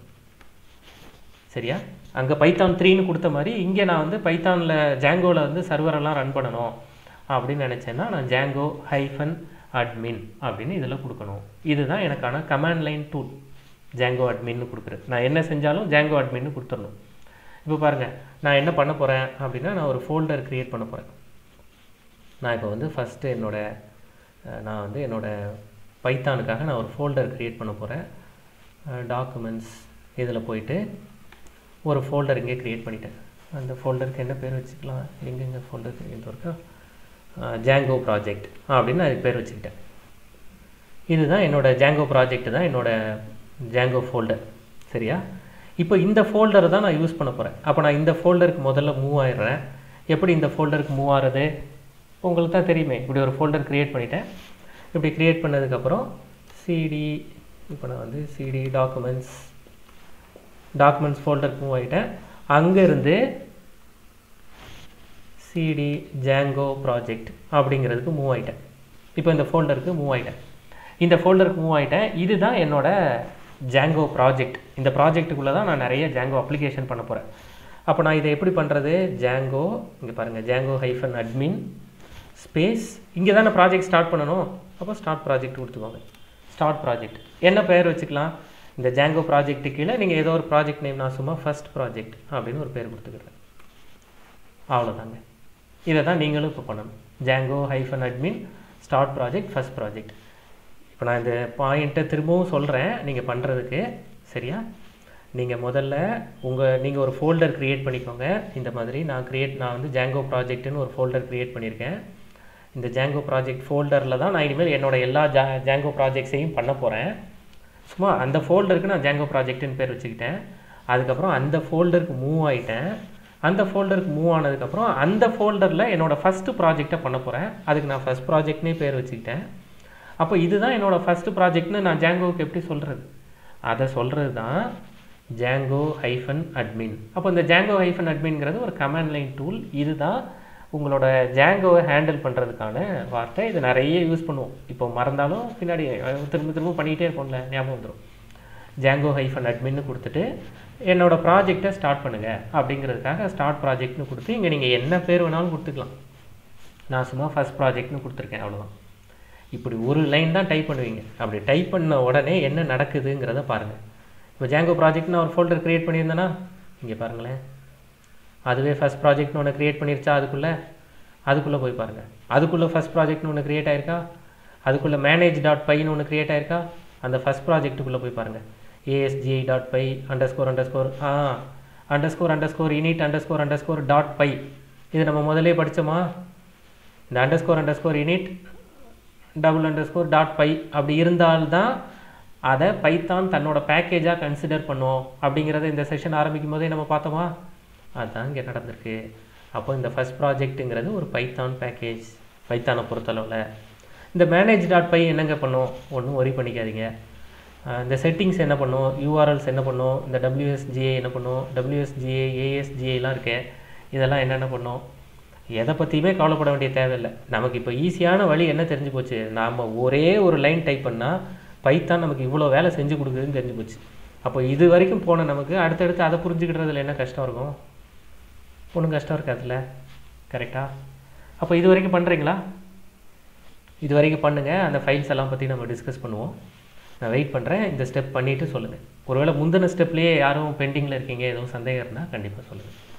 [SPEAKER 1] சரியா அங்கே பைத்தான் த்ரீன்னு கொடுத்த மாதிரி இங்கே நான் வந்து பைத்தானில் ஜாங்கோவில் வந்து சர்வரெல்லாம் ரன் பண்ணணும் அப்படின்னு நினச்சேன்னா நான் ஜாங்கோ ஹைஃபன் அட்மின் அப்படின்னு இதில் கொடுக்கணும் இதுதான் எனக்கான கமாண்ட் லைன் டூல் ஜாங்கோ அட்மின்னு கொடுக்குறது நான் என்ன செஞ்சாலும் ஜாங்கோ அட்மின்னு கொடுத்துடணும் இப்போ பாருங்கள் நான் என்ன பண்ண போகிறேன் அப்படின்னா நான் ஒரு ஃபோல்டர் க்ரியேட் பண்ண போகிறேன் நான் இப்போ வந்து ஃபஸ்ட்டு என்னோட அஹ், நான் வந்து என்னோட பைத்தானுக்காக நான் ஒரு ஃபோல்டர் க்ரியேட் பண்ண போகிறேன் டாக்குமெண்ட்ஸ் இதில் போயிட்டு ஒரு ஃபோல்டர் இங்கே க்ரியேட் பண்ணிட்டேன் அந்த ஃபோல்டருக்கு என்ன பேர் வச்சுக்கலாம் எங்கெங்கே ஃபோல்டர் கிரியேட் இருக்கா ஜாங்கோ ப்ராஜெக்ட் அப்படின்னு அதுக்கு பேர் வச்சுக்கிட்டேன் இதுதான் என்னோட ஜாங்கோ ப்ராஜெக்ட் தான் என்னோட ஜாங்கோ ஃபோல்டர் சரியா இப்போ இந்த ஃபோல்டரை தான் நான் யூஸ் பண்ண போகிறேன் அப்போ நான் இந்த ஃபோல்டருக்கு முதல்ல மூவ் ஆயிடுறேன் எப்படி இந்த ஃபோல்டருக்கு மூவ் ஆகிறது உங்களுக்கு தான் தெரியுமே இப்படி ஒரு ஃபோல்டர் க்ரியேட் பண்ணிட்டேன் இப்படி க்ரியேட் பண்ணதுக்கப்புறம் சிடி இப்போ நான் வந்து சிடி டாக்குமெண்ட்ஸ் டாக்குமெண்ட்ஸ் ஃபோல்டருக்கு மூவ் ஆகிட்டேன் அங்கேருந்து சிடி ஜாங்கோ ப்ராஜெக்ட் அப்படிங்கிறதுக்கு மூவ் ஆகிட்டேன் இப்போ இந்த ஃபோல்டருக்கு மூவ் ஆகிட்டேன் இந்த ஃபோல்டருக்கு மூவ் ஆகிட்டேன் இதுதான் என்னோட ஜாங்கோ ப்ராஜெக்ட் இந்த ப்ராஜெக்ட்டுக்குள்ளே தான் நான் நிறைய ஜாங்கோ அப்ளிகேஷன் பண்ண போகிறேன் அப்போ நான் இதை எப்படி பண்ணுறது ஜாங்கோ இங்கே பாருங்கள் ஜாங்கோ ஹைஃபன் அட்மின் ஸ்பேஸ் இங்கே தானே ப்ராஜெக்ட் ஸ்டார்ட் பண்ணணும் அப்போ ஸ்டார்ட் ப்ராஜெக்ட் கொடுத்துக்கோங்க ஸ்டார்ட் ப்ராஜெக்ட் என்ன பெயர் வச்சுக்கலாம் இந்த ஜாங்கோ ப்ராஜெக்ட்டு கீழே நீங்கள் ஏதோ ஒரு ப்ராஜெக்ட் நேம் நான் சும்மா ஃபர்ஸ்ட் ப்ராஜெக்ட் அப்படின்னு ஒரு பேர் கொடுத்துக்கிறேன் அவ்வளோதாங்க இதை தான் நீங்களும் இப்போ பண்ணணும் Django hyphen admin start project first project இப்போ நான் இந்த பாயிண்ட்டை திரும்பவும் சொல்கிறேன் நீங்கள் பண்ணுறதுக்கு சரியா நீங்கள் முதல்ல உங்கள் நீங்கள் ஒரு ஃபோல்டர் க்ரியேட் பண்ணிக்கோங்க இந்த மாதிரி நான் க்ரியேட் நான் வந்து ஜாங்கோ ப்ராஜெக்ட்னு ஒரு ஃபோல்டர் க்ரியேட் பண்ணியிருக்கேன் இந்த ஜாங்கோ ப்ராஜெக்ட் ஃபோல்டரில் தான் நான் இனிமேல் என்னோட எல்லா ஜா ஜாங்கோ ப்ராஜெக்ட்ஸையும் பண்ண போகிறேன் சும்மா அந்த ஃபோல்டருக்கு நான் ஜாங்கோ ப்ராஜெக்ட்னு பேர் வச்சுக்கிட்டேன் அதுக்கப்புறம் அந்த ஃபோல்டருக்கு மூவ் ஆகிட்டேன் அந்த ஃபோல்டருக்கு மூவ் ஆனதுக்கப்புறம் அந்த ஃபோல்டரில் என்னோட ஃபஸ்ட்டு ப்ராஜெக்டை பண்ண போகிறேன் அதுக்கு நான் ஃபஸ்ட் ப்ராஜெக்ட்னே பேர் வச்சுக்கிட்டேன் அப்போ இதுதான் என்னோட ஃபஸ்ட்டு ப்ராஜெக்ட்னு நான் ஜாங்கோவுக்கு எப்படி சொல்கிறது அதை சொல்கிறது தான் ஜாங்கோ ஹைஃபன் அட்மின் அப்போ இந்த ஜாங்கோ ஹைஃபன் அட்மின்ங்கிறது ஒரு கமாண்ட் லைன் டூல் இதுதான் உங்களோட ஜாங்கோவை ஹேண்டில் பண்ணுறதுக்கான வார்த்தை இது நிறைய யூஸ் பண்ணுவோம் இப்போ மறந்தாலும் பின்னாடி அஹ், திரும்ப திரும்ப பண்ணிகிட்டே இருப்போம்ல ஞாபகம் வந்துடும் ஜாங்கோ ஹைஃபன் அட்மின்னு கொடுத்துட்டு என்னோட ப்ராஜெக்டை ஸ்டார்ட் பண்ணுங்கள் அப்படிங்கிறதுக்காக ஸ்டார்ட் ப்ராஜெக்ட்னு கொடுத்து இங்கே நீங்கள் என்ன பேர் வேணாலும் கொடுத்துக்கலாம் நான் சும்மா ஃபஸ்ட் ப்ராஜெக்ட்னு கொடுத்துருக்கேன் அவ்வளோதான் இப்படி ஒரு லைன் தான் டைப் பண்ணுவீங்க அப்படி டைப் பண்ண உடனே என்ன நடக்குதுங்கிறத பாருங்கள் இப்போ ஜாங்கோ ப்ராஜெக்ட்னு ஒரு ஃபோல்டர் க்ரியேட் பண்ணியிருந்தேன்னா இங்கே பாருங்களேன் அதுவே ஃபஸ்ட் ப்ராஜெக்ட்னு ஒன்று க்ரியேட் பண்ணிருச்சா அதுக்குள்ளே அதுக்குள்ளே போய் பாருங்கள் அதுக்குள்ளே ஃபஸ்ட் ப்ராஜெக்ட்னு ஒன்று க்ரியேட் ஆயிருக்கா அதுக்குள்ளே மேனேஜ் டாட் பைன்னு ஒன்று க்ரியேட் ஆயிருக்கா அந்த ஃபஸ்ட் ப்ராஜெக்ட்டுக்குள்ளே போய் பாருங்கள் ASGI dot py underscore underscore ஆ underscore underscore init underscore underscore dot py இது நம்ம முதல்லே படித்தோமா இந்த underscore underscore init double underscore dot py அப்படி இருந்தால்தான் அதை பைத்தான் தன்னோட பேக்கேஜாக கன்சிடர் பண்ணும் அப்படிங்கிறத இந்த செஷன் ஆரம்பிக்கும் போதே நம்ம பார்த்தோமா அதுதான் இங்கே நடந்திருக்கு அப்போ இந்த ஃபஸ்ட் ப்ராஜெக்ட்டுங்கிறது ஒரு பைத்தான் பேக்கேஜ் பைத்தானை பொறுத்தளவில் இந்த மேனேஜ் டாட் பை என்னங்க பண்ணும் ஒன்றும் ஒரி பண்ணிக்காதீங்க அஹ் இந்த செட்டிங்ஸ் என்ன பண்ணும் யூஆர்எல்ஸ் என்ன பண்ணும் இந்த WSGA என்ன பண்ணும் WSGA ஏஎஸ்ஜிஏலாம் இருக்கே இதெல்லாம் என்னென்ன பண்ணும் எதை பற்றியுமே கவலைப்பட வேண்டிய தேவையில்லை நமக்கு இப்போ ஈஸியான வழி என்ன தெரிஞ்சு போச்சு நாம் ஒரே ஒரு லைன் டைப் பண்ணால் பைத்தான் நமக்கு இவ்வளோ வேலை செஞ்சு கொடுக்குதுன்னு தெரிஞ்சு போச்சு அப்போ இது வரைக்கும் போன நமக்கு அடுத்தடுத்து அதை புரிஞ்சுக்கிட்டதுல என்ன கஷ்டம் இருக்கும் ஒன்றும் கஷ்டம் இருக்காதுல்ல கரெக்டா அப்போ இது வரைக்கும் பண்ணுறீங்களா இது வரைக்கும் பண்ணுங்கள் அந்த ஃபைல்ஸ் எல்லாம் பற்றி நம்ம டிஸ்கஸ் பண்ணுவோம் நான் வெயிட் பண்ணுறேன் இந்த ஸ்டெப் பண்ணிவிட்டு சொல்லுங்கள் ஒருவேளை முந்தின ஸ்டெப்லேயே யாரும் பெண்டிங்கில் இருக்கீங்க எதுவும் சந்தேகம் இருந்தால் கண்டிப்பாக சொல்லுங்கள்